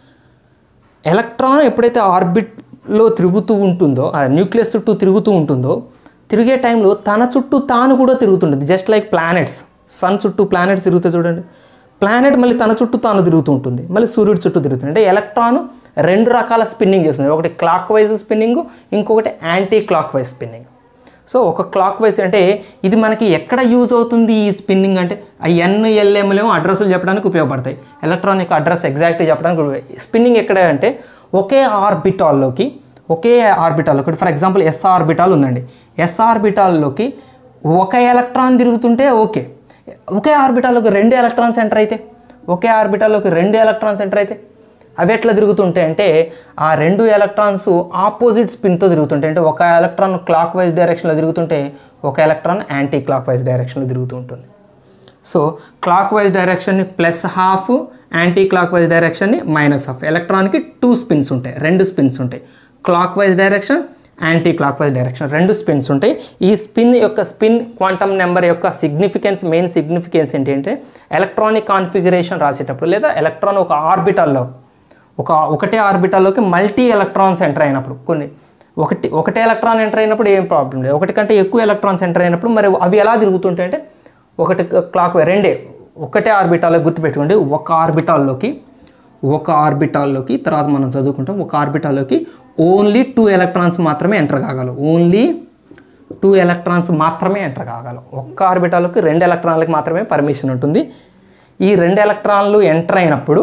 ఎలక్ట్రాన్ ఎప్పుడైతే ఆర్బిట్లో తిరుగుతూ ఉంటుందో ఆ న్యూక్లియస్ చుట్టూ తిరుగుతూ ఉంటుందో తిరిగే టైంలో తన చుట్టూ తాను కూడా తిరుగుతుంటుంది జస్ట్ లైక్ ప్లానెట్స్ సన్ చుట్టూ ప్లానెట్స్ తిరుగుతాయి చూడండి ప్లానెట్ మళ్ళీ తన చుట్టూ తాను తిరుగుతూ ఉంటుంది మళ్ళీ సూర్యుడి చుట్టూ తిరుగుతుంది అంటే ఎలక్ట్రాన్ రెండు రకాల స్పిన్నింగ్ చేస్తుంది ఒకటి క్లాక్ వైజ్ స్పిన్నింగ్ ఇంకొకటి clock wise spinning so ఒక క్లాక్ వైజ్ అంటే ఇది మనకి ఎక్కడ యూజ్ అవుతుంది ఈ స్పిన్నింగ్ అంటే ఆ ఎన్ఎల్ఎంలేమో అడ్రస్లు చెప్పడానికి ఉపయోగపడతాయి ఎలక్ట్రానిక్ అడ్రస్ ఎగ్జాక్ట్గా చెప్పడానికి ఉపయోగ- స్పిన్నింగ్ ఎక్కడ అంటే ఒకే ఆర్బిటాల్లోకి ఒకే ఆర్బిటాల్ ఒకటి ఫర్ ఎగ్జాంపుల్ ఎస్ ఆర్బిటాల్ ఉందండి ఎస్ ఆర్బిటాల్లోకి ఒక ఎలక్ట్రాన్ తిరుగుతుంటే ఓకే ఒకే ఆర్బిటాల్లోకి రెండు ఎలక్ట్రాన్స్ ఎంటర్ అయితే ఒకే ఆర్బిటాల్లోకి రెండు ఎలక్ట్రాన్స్ ఎంటర్ అయితే అవి ఎట్లా తిరుగుతుంటాయి అంటే ఆ రెండు ఎలక్ట్రాన్స్ ఆపోజిట్ స్పిన్తో తిరుగుతుంటాయి అంటే ఒక ఎలక్ట్రాన్ క్లాక్ వైజ్ డైరెక్షన్లో తిరుగుతుంటే ఒక ఎలక్ట్రాన్ యాంటీ క్లాక్ వైజ్ డైరెక్షన్లో తిరుగుతూ ఉంటుంది సో క్లాక్ వైజ్ డైరెక్షన్ని plus half clock wise డైరెక్షన్ని మైనస్ హాఫ్ ఎలక్ట్రాన్కి టూ స్పిన్స్ ఉంటాయి రెండు స్పిన్స్ ఉంటాయి clock wise direction clock wise direction రెండు స్పిన్స్ ఉంటాయి ఈ స్పిన్ యొక్క స్పిన్ క్వాంటమ్ నెంబర్ యొక్క సిగ్నిఫికెన్స్ మెయిన్ సిగ్నిఫికెన్స్ ఏంటి అంటే ఎలక్ట్రానిక్ కాన్ఫిగరేషన్ రాసేటప్పుడు లేదా ఎలక్ట్రాన్ ఒక ఆర్బిటాల్లో ఒక ఒకటే ఆర్బిటాల్లోకి మల్టీ ఎలక్ట్రాన్స్ ఎంటర్ అయినప్పుడు కొన్ని ఒకటి ఒకటే ఎలక్ట్రాన్ ఎంటర్ అయినప్పుడు ఏం ప్రాబ్లం లేదు ఒకటి కంటే ఎక్కువ ఎలక్ట్రాన్స్ ఎంటర్ అయినప్పుడు మరి అవి ఎలా తిరుగుతుంటాయి అంటే ఒకటి క్లాక్ రెండే ఒకటే ఆర్బిటాల్లో గుర్తుపెట్టుకోండి ఒక ఆర్బిటాల్లోకి ఒక ఆర్బిటాల్లోకి తర్వాత మనం చదువుకుంటాం ఒక ఆర్బిటాల్లోకి ఓన్లీ టూ ఎలక్ట్రాన్స్ మాత్రమే ఎంటర్ కాగలవు ఓన్లీ టూ ఎలక్ట్రాన్స్ మాత్రమే ఎంటర్ కాగలవు ఒక్క ఆర్బిటాల్లోకి రెండు ఎలక్ట్రాన్లకి మాత్రమే పర్మిషన్ ఉంటుంది ఈ రెండు ఎలక్ట్రాన్లు ఎంటర్ అయినప్పుడు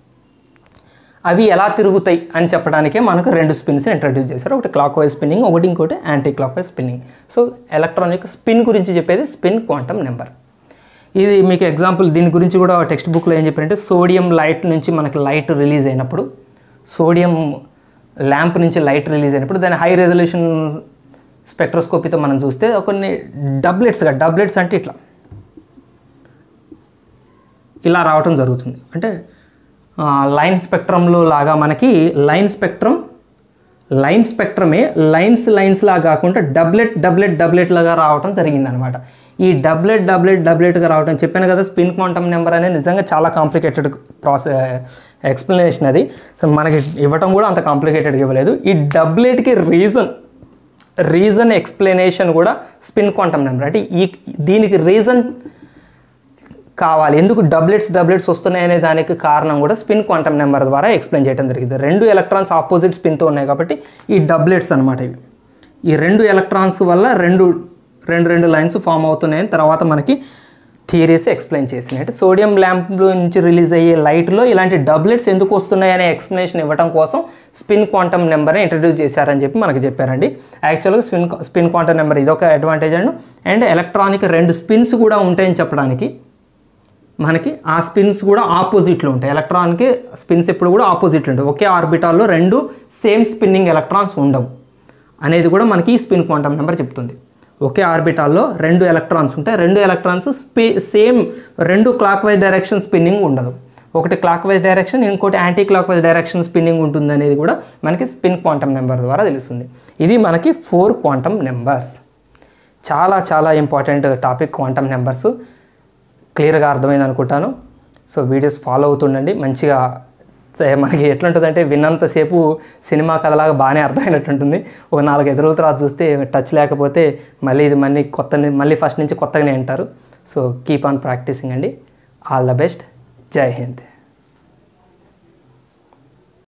అవి ఎలా తిరుగుతాయి అని చెప్పడానికే మనకు రెండు స్పిన్స్ ఇంట్రడ్యూస్ చేశారు ఒకటి క్లాక్ వైజ్ స్పిన్నింగ్ ఒకటి ఇంకోటి clock wise spinning so electron యొక్క స్పిన్ గురించి చెప్పేది స్పిన్ క్వాంటమ్ నెంబర్ ఇది మీకు ఎగ్జాంపుల్ దీని గురించి కూడా టెక్స్ట్ బుక్లో ఏం చెప్పారంటే సోడియం లైట్ నుంచి మనకి లైట్ రిలీజ్ అయినప్పుడు సోడియం ల్యాంప్ నుంచి లైట్ రిలీజ్ అయినప్పుడు దాని హై రెజల్యూషన్ స్పెక్ట్రోస్కోపీతో మనం చూస్తే కొన్ని డబ్లెట్స్గా డబ్లెట్స్ అంటే ఇట్లా ఇలా రావటం జరుగుతుంది అంటే ఆ, లైన్ స్పెక్ట్రంలో లాగా మనకి లైన్ స్పెక్ట్రం లైన్ స్పెక్ట్రమే లైన్స్ లైన్స్ లాగా కాకుండా డబ్లెట్ డబ్లెట్ డబ్లెట్ లాగా రావటం జరిగిందనమాట ఈ డబ్లెట్ డబ్లెట్ డబ్లెట్గా రావటం చెప్పాను కదా స్పిన్ క్వాంటమ్ నెంబర్ అనేది నిజంగా చాలా కాంప్లికేటెడ్ ప్రాసెస్ ఎక్స్ప్లెనేషన్ అది సో మనకి ఇవ్వటం కూడా అంత కాంప్లికేటెడ్గా ఇవ్వలేదు ఈ డబ్లెట్కి రీజన్ రీజన్ ఎక్స్ప్లెనేషన్ కూడా స్పిన్ క్వాంటమ్ నెంబర్ అంటే ఈ దీనికి రీజన్ కావాలి ఎందుకు డబ్లెట్స్ డబ్లెట్స్ వస్తున్నాయి అనే దానికి కారణం కూడా స్పిన్ క్వాంటమ్ నెంబర్ ద్వారా ఎక్స్ప్లెయిన్ చేయడం జరిగింది రెండు ఎలక్ట్రాన్స్ ఆపోజిట్ స్పిన్తో ఉన్నాయి కాబట్టి ఈ డబ్లెట్స్ అనమాట ఇవి ఈ రెండు ఎలక్ట్రాన్స్ వల్ల రెండు రెండు రెండు లైన్స్ ఫామ్ అవుతున్నాయని తర్వాత మనకి థియరీస్ ఎక్స్ప్లెయిన్ చేసినాయి అంటే సోడియం ల్యాంప్ నుంచి రిలీజ్ అయ్యే లైట్లో ఇలాంటి డబ్లెట్స్ ఎందుకు వస్తున్నాయి అనే ఎక్స్ప్లెనేషన్ ఇవ్వడం కోసం స్పిన్ క్వాంటమ్ నెంబర్ని ఇంట్రడ్యూస్ చేశారని చెప్పి మనకి చెప్పారండి యాక్చువల్గా స్పిన్ స్పిన్ క్వాంటమ్ నెంబర్ ఇదొక అడ్వాంటేజ్ అండ్ అండ్ ఎలక్ట్రానిక్ రెండు స్పిన్స్ కూడా ఉంటాయని చెప్పడానికి మనకి ఆ స్పిన్స్ కూడా ఆపోజిట్లో ఉంటాయి ఎలక్ట్రాన్కి స్పిన్స్ ఎప్పుడు కూడా ఆపోజిట్లో ఉంటాయి ఒకే ఆర్బిటాల్లో రెండు సేమ్ స్పిన్నింగ్ ఎలక్ట్రాన్స్ ఉండవు అనేది కూడా మనకి స్పిన్ క్వాంటమ్ నెంబర్ చెప్తుంది ఒకే ఆర్బిటాల్లో రెండు ఎలక్ట్రాన్స్ ఉంటాయి రెండు ఎలక్ట్రాన్స్ స్పి సేమ్ రెండు క్లాక్ వైజ్ డైరెక్షన్ స్పిన్నింగ్ ఉండదు ఒకటి క్లాక్ వైజ్ డైరెక్షన్ ఇంకోటి clock wise direction spinning ఉంటుంది అనేది కూడా మనకి స్పిన్ క్వాంటమ్ నెంబర్ ద్వారా తెలుస్తుంది ఇది మనకి ఫోర్ క్వాంటమ్ నెంబర్స్ చాలా చాలా ఇంపార్టెంట్ టాపిక్ క్వాంటమ్ నెంబర్స్ క్లియర్గా అర్థమైంది అనుకుంటాను సో వీడియోస్ ఫాలో అవుతుండండి మంచిగా సే- మనకి ఎట్లుంటుందంటే విన్నంతసేపు సినిమా కథలాగా బాగానే అర్థమైనట్టుంటుంది ఒక నాలుగు ఎదురుల తర్వాత చూస్తే టచ్ లేకపోతే మళ్ళీ ఇది మళ్ళీ కొత్త మళ్ళీ ఫస్ట్ నుంచి కొత్తగానే అంటారు సో కీప్ ఆన్ ప్రాక్టీసింగ్ అండి all the best Jai Hind